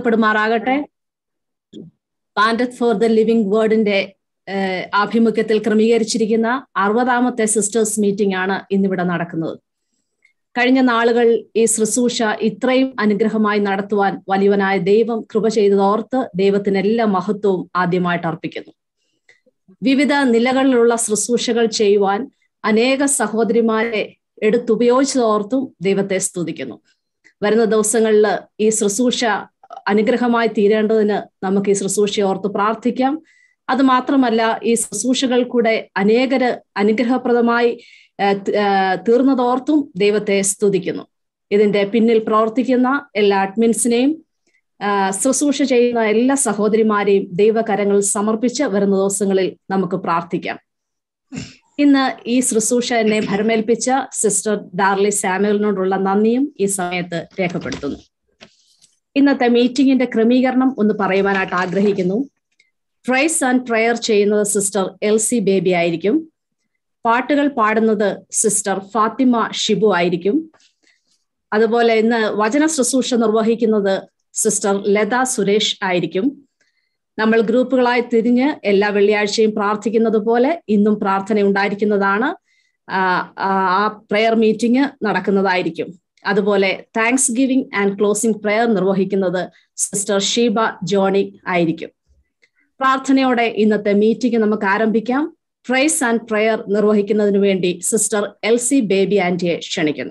വാഴ്ത്തപ്പെടുമാറാകട്ടെ പാൻഡത് for the living വേർഡിന്റെ ആഭിമുഖ്യത്തിൽ ക്രമീകരിച്ചിരിക്കുന്ന അറുപതാമത്തെ സിസ്റ്റേഴ്സ് മീറ്റിംഗ് ആണ് ഇന്നിവിടെ നടക്കുന്നത് കഴിഞ്ഞ നാളുകൾ ഈ ശുശ്രൂഷ ഇത്രയും അനുഗ്രഹമായി നടത്തുവാൻ വലിയവനായ ദൈവം കൃപ ചെയ്തതോർത്ത് ദൈവത്തിന് എല്ലാ മഹത്വവും ആദ്യമായിട്ട് അർപ്പിക്കുന്നു വിവിധ നിലകളിലുള്ള ശുശ്രൂഷകൾ ചെയ്യുവാൻ അനേക സഹോദരിമാരെ എടുത്തുപയോഗിച്ചതോർത്തും ദൈവത്തെ സ്തുതിക്കുന്നു വരുന്ന ദിവസങ്ങളിൽ ഈ ശുശ്രൂഷ അനുഗ്രഹമായി തീരേണ്ടതിന് നമുക്ക് ഈ ശുശ്രൂഷ ഓർത്ത് പ്രാർത്ഥിക്കാം അത് മാത്രമല്ല ഈ ശുശ്രൂഷകൾ കൂടെ അനേകര് അനുഗ്രഹപ്രദമായി തീർന്നതോർത്തും ദൈവത്തെ സ്തുതിക്കുന്നു ഇതിന്റെ പിന്നിൽ പ്രവർത്തിക്കുന്ന എല്ലാ അഡ്മിൻസിനെയും ശുശ്രൂഷ ചെയ്യുന്ന എല്ലാ സഹോദരിമാരെയും ദൈവകരങ്ങൾ സമർപ്പിച്ച് വരുന്ന ദിവസങ്ങളിൽ നമുക്ക് പ്രാർത്ഥിക്കാം ഇന്ന് ഈ ശുശ്രൂഷ എന്നെ ഭരമേൽപ്പിച്ച സിസ്റ്റർ ഡാർലി സാമുവലിനോടുള്ള നന്ദിയും ഈ സമയത്ത് രേഖപ്പെടുത്തുന്നു ഇന്നത്തെ മീറ്റിംഗിന്റെ ക്രമീകരണം ഒന്ന് പറയുവാനായിട്ട് ആഗ്രഹിക്കുന്നു പ്രൈസ് ആൻഡ് പ്രയർ ചെയ്യുന്നത് സിസ്റ്റർ എൽ സി ബേബി ആയിരിക്കും പാട്ടുകൾ പാടുന്നത് സിസ്റ്റർ ഫാത്തിമ ഷിബു ആയിരിക്കും അതുപോലെ ഇന്ന് വചന ശുശ്രൂഷ നിർവഹിക്കുന്നത് സിസ്റ്റർ ലത സുരേഷ് ആയിരിക്കും നമ്മൾ ഗ്രൂപ്പുകളായി തിരിഞ്ഞ് എല്ലാ വെള്ളിയാഴ്ചയും പ്രാർത്ഥിക്കുന്നത് പോലെ ഇന്നും പ്രാർത്ഥന ഉണ്ടായിരിക്കുന്നതാണ് ആ പ്രെയർ മീറ്റിംഗ് നടക്കുന്നതായിരിക്കും അതുപോലെ thanksgiving and closing prayer നിർവഹിക്കുന്നത് സിസ്റ്റർ ഷീബ ജോണി ആയിരിക്കും പ്രാർത്ഥനയോടെ ഇന്നത്തെ മീറ്റിംഗ് നമുക്ക് ആരംഭിക്കാം പ്രൈസ് ആൻഡ് പ്രെയർ നിർവഹിക്കുന്നതിന് വേണ്ടി സിസ്റ്റർ എൽ സി ബേബി ആന്റിയെ ക്ഷണിക്കുന്നു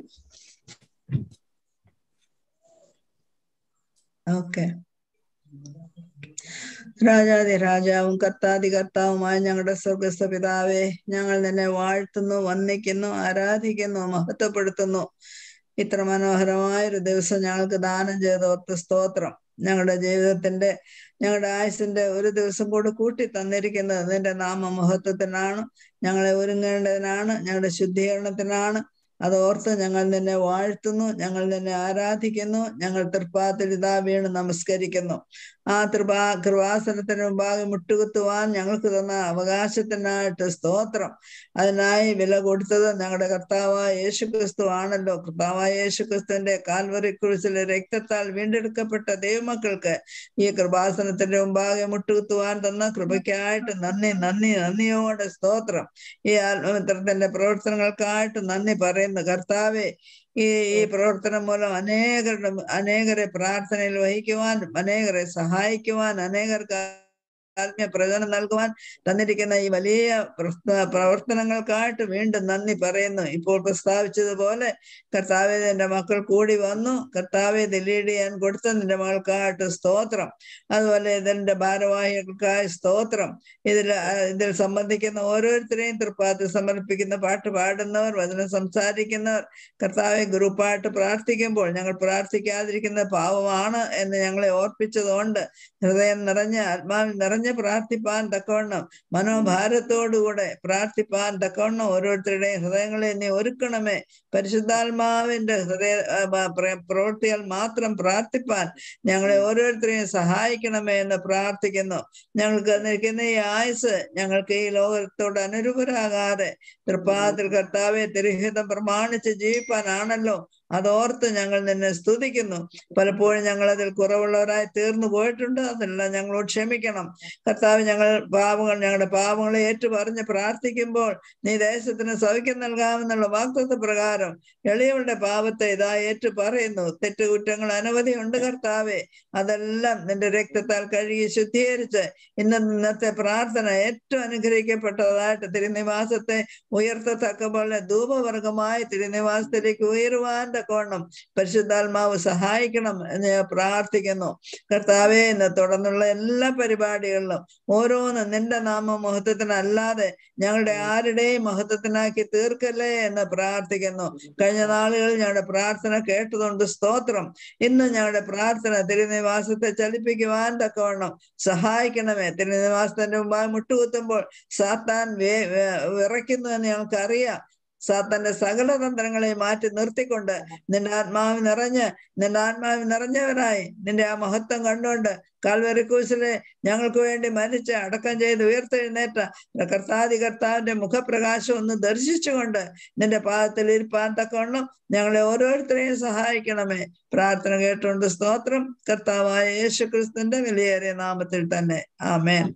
ഓക്കെ രാജാതി രാജാവും കർത്താതി കർത്താവുമായ ഞങ്ങളുടെ സ്വർഗസ്ഥ പിതാവേ ഞങ്ങൾ നിന്നെ വാഴ്ത്തുന്നു വന്ദിക്കുന്നു ആരാധിക്കുന്നു മഹത്വപ്പെടുത്തുന്നു ഇത്ര മനോഹരമായ ഒരു ദിവസം ഞങ്ങൾക്ക് ദാനം ചെയ്തോർത്ത് സ്തോത്രം ഞങ്ങളുടെ ജീവിതത്തിന്റെ ഞങ്ങളുടെ ആയുസിന്റെ ഒരു ദിവസം കൂടെ കൂട്ടി തന്നിരിക്കുന്നത് നിന്റെ നാമമഹത്വത്തിനാണ് ഞങ്ങളെ ഒരുങ്ങേണ്ടതിനാണ് ഞങ്ങളുടെ ശുദ്ധീകരണത്തിനാണ് അത് ഓർത്ത് ഞങ്ങൾ നിന്നെ വാഴ്ത്തുന്നു ഞങ്ങൾ നിന്നെ ആരാധിക്കുന്നു ഞങ്ങൾ തൃപ്പാത്തിൽ ഇതാ വീണ് നമസ്കരിക്കുന്നു ആ കൃപാ കൃപാസനത്തിന് മുമ്പാകെ മുട്ടുകുത്തുവാൻ ഞങ്ങൾക്ക് തന്ന അവകാശത്തിനായിട്ട് സ്തോത്രം അതിനായി വില കൊടുത്തത് ഞങ്ങളുടെ കർത്താവായ യേശുക്രിസ്തു ആണല്ലോ കർത്താവായ യേശുക്രിസ്തുവിന്റെ കാൽവറി കുറിച്ചിലെ രക്തത്താൽ വീണ്ടെടുക്കപ്പെട്ട ദൈവമക്കൾക്ക് ഈ കൃപാസനത്തിന്റെ മുമ്പാകെ മുട്ടുകുത്തുവാൻ തന്ന കൃപയ്ക്കായിട്ട് നന്ദി നന്ദി നന്ദിയോടെ സ്തോത്രം ഈ ആത്മമിത്രത്തിന്റെ പ്രവർത്തനങ്ങൾക്കായിട്ട് നന്ദി പറയുന്നു കർത്താവെ ഈ ഈ പ്രവർത്തനം മൂലം അനേകരുടെ അനേകരെ പ്രാർത്ഥനയിൽ വഹിക്കുവാൻ അനേകരെ സഹായിക്കുവാൻ അനേകർക്ക് ആത്മീയ പ്രചോദനം നൽകുവാൻ തന്നിരിക്കുന്ന ഈ വലിയ പ്രവർത്തനങ്ങൾക്കായിട്ട് വീണ്ടും നന്ദി പറയുന്നു ഇപ്പോൾ പ്രസ്താവിച്ചതുപോലെ കർത്താവെ നിന്റെ മക്കൾ കൂടി വന്നു കർത്താവെ ലീഡ് ചെയ്യാൻ കൊടുത്ത നിന്റെ മകൾക്കായിട്ട് സ്തോത്രം അതുപോലെ ഇതിന്റെ ഭാരവാഹികൾക്കായി സ്തോത്രം ഇതിൽ ഇതിൽ സംബന്ധിക്കുന്ന ഓരോരുത്തരെയും തൃപ്പാത്ത് സമർപ്പിക്കുന്ന പാട്ട് പാടുന്നവർ വചനം സംസാരിക്കുന്നവർ കർത്താവെ ഗ്രൂപ്പായിട്ട് പ്രാർത്ഥിക്കുമ്പോൾ ഞങ്ങൾ പ്രാർത്ഥിക്കാതിരിക്കുന്ന പാവമാണ് എന്ന് ഞങ്ങളെ ഓർപ്പിച്ചതുകൊണ്ട് ഹൃദയം നിറഞ്ഞ് ആത്മാവിൽ നിറഞ്ഞ് പ്രാർത്ഥിപ്പാൻ തക്കവണ്ണം മനോഭാരത്തോടുകൂടെ പ്രാർത്ഥിപ്പാൻ തക്കവണ്ണം ഓരോരുത്തരുടെയും ഹൃദയങ്ങളെ നീ ഒരുക്കണമേ പരിശുദ്ധാത്മാവിന്റെ ഹൃദയ പ്രവൃത്തിയാൽ മാത്രം പ്രാർത്ഥിപ്പാൻ ഞങ്ങളെ ഓരോരുത്തരെയും സഹായിക്കണമേ എന്ന് പ്രാർത്ഥിക്കുന്നു ഞങ്ങൾക്ക് തന്നിരിക്കുന്ന ഈ ആയുസ് ഞങ്ങൾക്ക് ഈ ലോകത്തോട് അനുരൂപരാകാതെ തൃപ്പാതിൽ കർത്താവെ തിരുഹിതം പ്രമാണിച്ച് ജീവിപ്പാനാണല്ലോ അതോർത്ത് ഞങ്ങൾ നിന്നെ സ്തുതിക്കുന്നു പലപ്പോഴും ഞങ്ങൾ അതിൽ കുറവുള്ളവരായി തീർന്നു പോയിട്ടുണ്ട് അതെല്ലാം ഞങ്ങളോട് ക്ഷമിക്കണം കർത്താവ് ഞങ്ങൾ പാപങ്ങൾ ഞങ്ങളുടെ പാപങ്ങളെ ഏറ്റു പറഞ്ഞ് പ്രാർത്ഥിക്കുമ്പോൾ നീ ദേശത്തിന് സൗഖ്യം നൽകാമെന്നുള്ള വാക്തത്വ പ്രകാരം എളിയവളുടെ പാപത്തെ ഇതാ ഏറ്റു പറയുന്നു തെറ്റുകുറ്റങ്ങൾ അനവധി ഉണ്ട് കർത്താവെ അതെല്ലാം നിന്റെ രക്തത്താൽ കഴുകി ശുദ്ധീകരിച്ച് ഇന്ന് ഇന്നത്തെ പ്രാർത്ഥന ഏറ്റവും അനുഗ്രഹിക്കപ്പെട്ടതായിട്ട് തിരുനിവാസത്തെ ഉയർത്തത്തക്ക പോലെ ധൂപവർഗമായി തിരുനിവാസത്തിലേക്ക് ഉയരുവാൻ തക്കവണ്ണം പരിശുദ്ധാത്മാവ് സഹായിക്കണം എന്ന് ഞാൻ പ്രാർത്ഥിക്കുന്നു കർത്താവെ എന്ന് തുടർന്നുള്ള എല്ലാ പരിപാടികളിലും ഓരോന്ന് നിന്റെ നാമ മഹത്വത്തിനല്ലാതെ ഞങ്ങളുടെ ആരുടെയും മഹത്വത്തിനാക്കി തീർക്കല്ലേ എന്ന് പ്രാർത്ഥിക്കുന്നു കഴിഞ്ഞ നാളുകളിൽ ഞങ്ങളുടെ പ്രാർത്ഥന കേട്ടതുകൊണ്ട് സ്തോത്രം ഇന്ന് ഞങ്ങളുടെ പ്രാർത്ഥന തിരുനിവാസത്തെ ചലിപ്പിക്കുവാൻ തക്കവണ്ണം സഹായിക്കണമേ തിരുനിവാസത്തിന്റെ മുമ്പായി മുട്ടുകുത്തുമ്പോൾ സാത്താൻ വിറയ്ക്കുന്നു എന്ന് ഞങ്ങൾക്കറിയാം സാത്തന്റെ സകല തന്ത്രങ്ങളെ മാറ്റി നിർത്തിക്കൊണ്ട് നിന്റെ ആത്മാവ് നിറഞ്ഞ് നിന്റെ ആത്മാവ് നിറഞ്ഞവരായി നിന്റെ ആ മഹത്വം കണ്ടുകൊണ്ട് കാൽവരി ക്രൂശിലെ ഞങ്ങൾക്ക് വേണ്ടി മരിച്ച് അടക്കം ചെയ്ത് ഉയർത്തെഴുന്നേറ്റ കർത്താതി കർത്താവിന്റെ മുഖപ്രകാശം ഒന്ന് ദർശിച്ചുകൊണ്ട് നിന്റെ പാദത്തിൽ ഇരിപ്പാൻ തക്കവണ്ണം ഞങ്ങളെ ഓരോരുത്തരെയും സഹായിക്കണമേ പ്രാർത്ഥന കേട്ടുകൊണ്ട് സ്തോത്രം കർത്താവായ യേശു ക്രിസ്തുവിന്റെ വിലയേറിയ നാമത്തിൽ തന്നെ ആമേൻ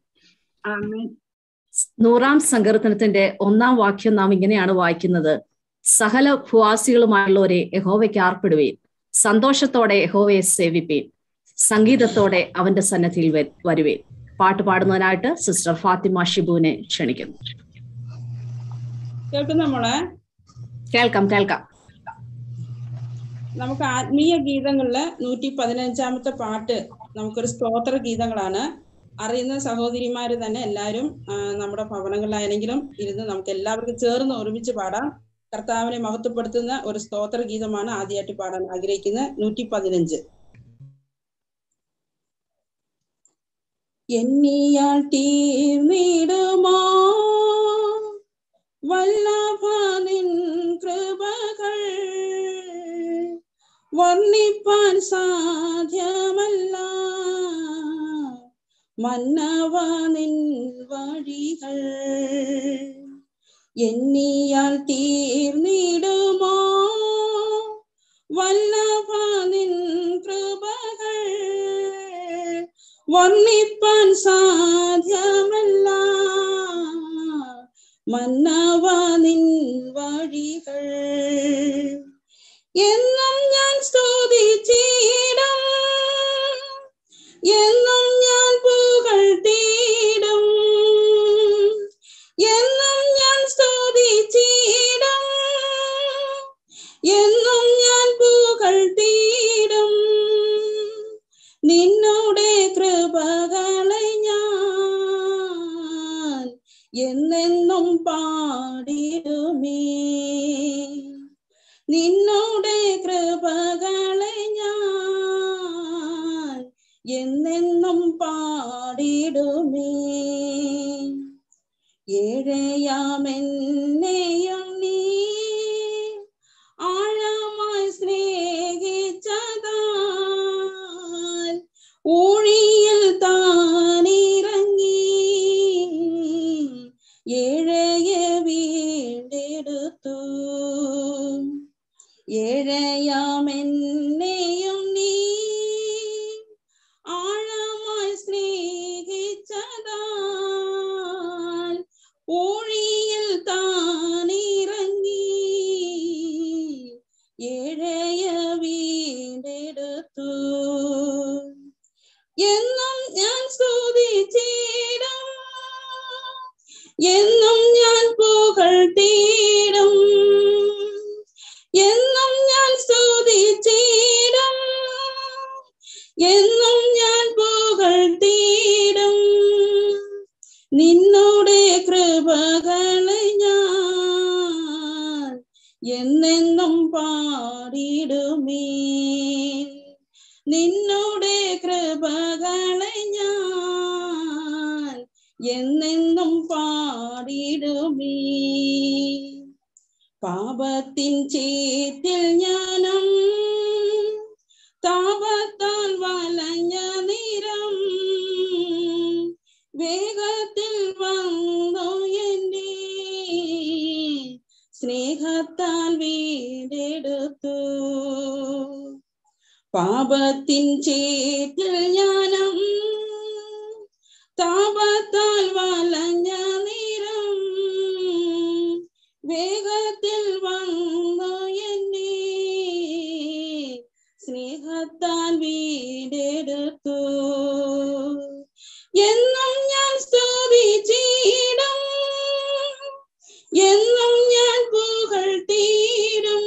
നൂറാം സങ്കീർത്തനത്തിന്റെ ഒന്നാം വാക്യം നാം ഇങ്ങനെയാണ് വായിക്കുന്നത് സകല ഭൂവാസികളുമായുള്ളവരെ യഹോവയ്ക്ക് ആർപ്പിടുവീൻ സന്തോഷത്തോടെ യഹോവയെ സേവിപ്പീൻ സംഗീതത്തോടെ അവന്റെ സന്നദ്ധിയിൽ വരുവേൻ പാട്ട് പാടുന്നതിനായിട്ട് സിസ്റ്റർ ഫാത്തിമ ഷിബുവിനെ ക്ഷണിക്കുന്നു കേൾക്കുന്ന മോളെ കേൾക്കാം കേൾക്കാം നമുക്ക് ആത്മീയ ഗീതങ്ങളില് നൂറ്റി പതിനഞ്ചാമത്തെ പാട്ട് നമുക്കൊരു സ്തോത്ര ഗീതങ്ങളാണ് അറിയുന്ന സഹോദരിമാര് തന്നെ എല്ലാവരും നമ്മുടെ ഭവനങ്ങളിലായെങ്കിലും ഇരുന്ന് നമുക്ക് എല്ലാവർക്കും ചേർന്ന് ഒരുമിച്ച് പാടാം കർത്താവിനെ മഹത്വപ്പെടുത്തുന്ന ഒരു സ്തോത്ര ഗീതമാണ് ആദ്യമായിട്ട് പാടാൻ ആഗ്രഹിക്കുന്നത് നൂറ്റി പതിനഞ്ച് എന്നിയാൾ തീർന്നിടുമോ വല്ലഭനിൻ കൃപകൾ വർണ്ണിപ്പാൻ സാധ്യമല്ല മന്നവ നിൻ വഴികൾ എന്നിയാൽ തീർന്നിടുമോ വല്ലഭ നിൻ കൃപകൾ വർണ്ണിപ്പാൻ സാധ്യമല്ല മന്നവ നിൻ വഴികൾ എന്നും ഞാൻ സ്തുതിച്ചിടും എന്നും ഞാൻ പുകഴ്ത്തിയിടും എന്നും ഞാൻ സ്തുതിച്ചിടും എന്നും ഞാൻ പുകഴ്ത്തിയിടും നിന്നോടെ കൃപകളെ ഞാൻ എന്നെന്നും പാടിടുമേ നിന്നോടെ കൃപകളെ ഞാൻ എന്നെന്നും പാടിടുമേ ഏഴയാമെന്നെയും നീ ആഴമായി സ്നേഹിച്ചതാൽ ഊഴിയിൽ താനിറങ്ങി ഏഴയെ വീണ്ടെടുത്തു ഏഴയാമെന്നെയും നീ ആഴമായി സ്നേഹിച്ചതാൽ ഊഴിയിൽ താനിറങ്ങി ഏഴയ വീണ്ടെടുത്തു എന്നും ഞാൻ സ്തുതിച്ചിടും എന്നും ഞാൻ പുകഴ്ത്തിയിടും എന്നും ഞാൻ സ്തുതിച്ചിടും എന്നും ഞാൻ പുകഴ്ത്തിയിടും നിന്നോടെ കൃപകളെ ഞാൻ എന്നെന്നും പാടിടുമേ നിന്നോടെ കൃപകളെ ഞാൻ എന്നെന്നും പാടിടുമേ പാപത്തിൻ ചേറ്റിൽ ഞാനും താപത്താൽ വലഞ്ഞ നിരം വേഗത്തിൽ വന്നു എന്റെ സ്നേഹത്താൽ വീടെടുത്തു പാപത്തിൻ ചേറ്റിൽ ഞാനും താപത്താൽ വലഞ്ഞ നിരം വേഗത്തിൽ വന്നു എന്നെ സ്നേഹത്താൽ വീടെടുത്തു എന്നും ഞാൻ സ്തുതിച്ചിടും എന്നും ഞാൻ പുകഴ്ത്തിയിടും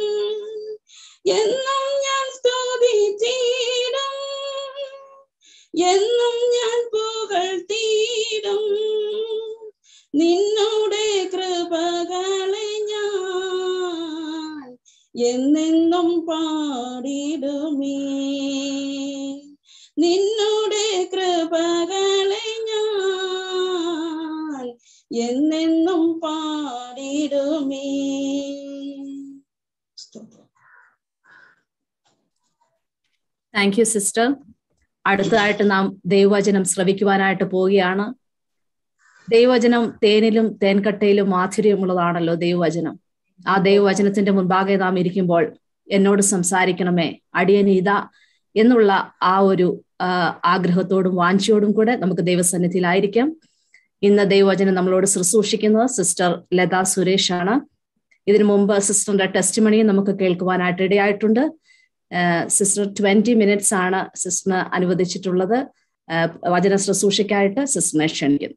എന്നും ഞാൻ സ്തുതിച്ചിടും എന്നും ഞാൻ പുകഴ്ത്തിയിടും നിന്നോടെ കൃപകളെ ഞാൻ എന്നെന്നും പാടിടുമേ നിന്നോടെ കൃപകളെ ഞാൻ എന്നെന്നും പാടിടുമേ താങ്ക് യു സിസ്റ്റർ അടുത്തതായിട്ട് നാം ദൈവവചനം ശ്രവിക്കുവാനായിട്ട് പോവുകയാണ് ദൈവവചനം തേനിലും തേൻകട്ടയിലും മാധുര്യമുള്ളതാണല്ലോ ദൈവവചനം ആ ദൈവവചനത്തിന്റെ മുൻപാകെ നാം ഇരിക്കുമ്പോൾ എന്നോട് സംസാരിക്കണമേ അടിയനീത എന്നുള്ള ആ ഒരു ആഗ്രഹത്തോടും വാഞ്ചയോടും കൂടെ നമുക്ക് ദൈവസന്നിധിയിലായിരിക്കാം ഇന്ന് ദൈവവചനം നമ്മളോട് ശുശ്രൂഷിക്കുന്നത് സിസ്റ്റർ ലത സുരേഷ് ആണ് ഇതിനു മുമ്പ് സിസ്റ്ററിന്റെ ടെസ്റ്റ് മണിയും നമുക്ക് കേൾക്കുവാനായിട്ട് ഇടയായിട്ടുണ്ട് സിസ്റ്റർ ട്വന്റി മിനിറ്റ്സ് ആണ് സിസ്റ്ററിന് അനുവദിച്ചിട്ടുള്ളത് വചന ശുശ്രൂഷയ്ക്കായിട്ട് സിസ്റ്ററിനെ ക്ഷണിക്കുന്നു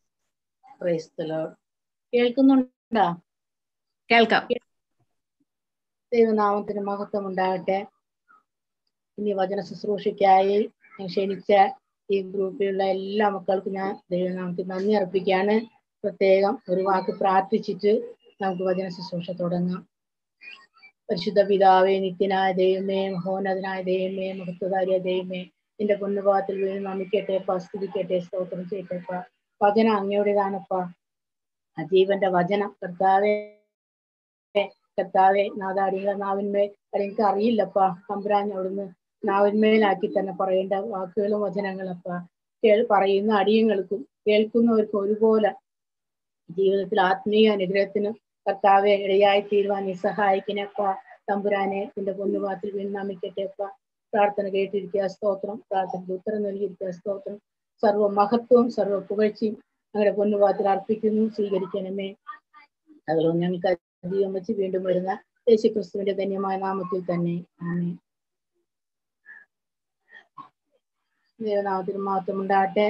കേൾക്കുന്നുണ്ടോ കേൾക്കാം ദൈവനാമത്തിന് മഹത്വം ഉണ്ടാകട്ടെ ഇനി വചന ശുശ്രൂഷയ്ക്കായി ക്ഷണിച്ച ഈ ഗ്രൂപ്പിലുള്ള എല്ലാ മക്കൾക്കും ഞാൻ ദൈവനാമത്തിൽ നന്ദി അർപ്പിക്കുകയാണ് പ്രത്യേകം ഒരു വാക്ക് പ്രാർത്ഥിച്ചിട്ട് നമുക്ക് വചന ശുശ്രൂഷ തുടങ്ങാം പരിശുദ്ധ പിതാവേ നിത്യനായ ദൈവമേ മഹോന്നതനായ ദൈവമേ മഹത്വകാര്യ ദൈവമേ നിന്റെ പൊന്നുഭാഗത്തിൽ വീണ് നമിക്കട്ടെ സ്തുതിക്കട്ടെ സ്തോത്രം ചെയ്യട്ടെപ്പ വചനം അങ്ങയുടേതാണപ്പ ആ ജീവന്റെ വചനം കർത്താവേ കർത്താവെ നാദാടികളെ നാവിന്മേൽ എനിക്ക് അറിയില്ലപ്പ തമ്പുരാൻ അവിടുന്ന് നാവിന്മേലാക്കി തന്നെ പറയേണ്ട വാക്കുകളും വചനങ്ങളപ്പ കേൾ പറയുന്ന അടിയങ്ങൾക്കും കേൾക്കുന്നവർക്കും ഒരുപോലെ ജീവിതത്തിൽ ആത്മീയ അനുഗ്രഹത്തിനും കർത്താവെ ഇടയായി തീരുവാൻ നീ സഹായിക്കണേപ്പ തമ്പുരാനെ നിന്റെ പൊന്നുപാത്തിൽ വീണ് നമിക്കട്ടെപ്പ പ്രാർത്ഥന കേട്ടിരിക്കുക സ്തോത്രം പ്രാർത്ഥനയ്ക്ക് ഉത്തരം നൽകിയിരിക്കുക സ്തോത്രം സർവ്വ മഹത്വവും സർവ്വ പുകഴ്ചയും ഞങ്ങളുടെ പൊന്നുപാത്തിൽ അർപ്പിക്കുന്നു സ്വീകരിക്കണമേ അതുകൊണ്ട് ഞങ്ങൾക്ക് അധികം വെച്ച് വീണ്ടും വരുന്ന യേശു ക്രിസ്തുവിന്റെ ധന്യമായ നാമത്തിൽ തന്നെ ആമേ ദൈവനാമത്തിന് മാത്രം ഉണ്ടാകട്ടെ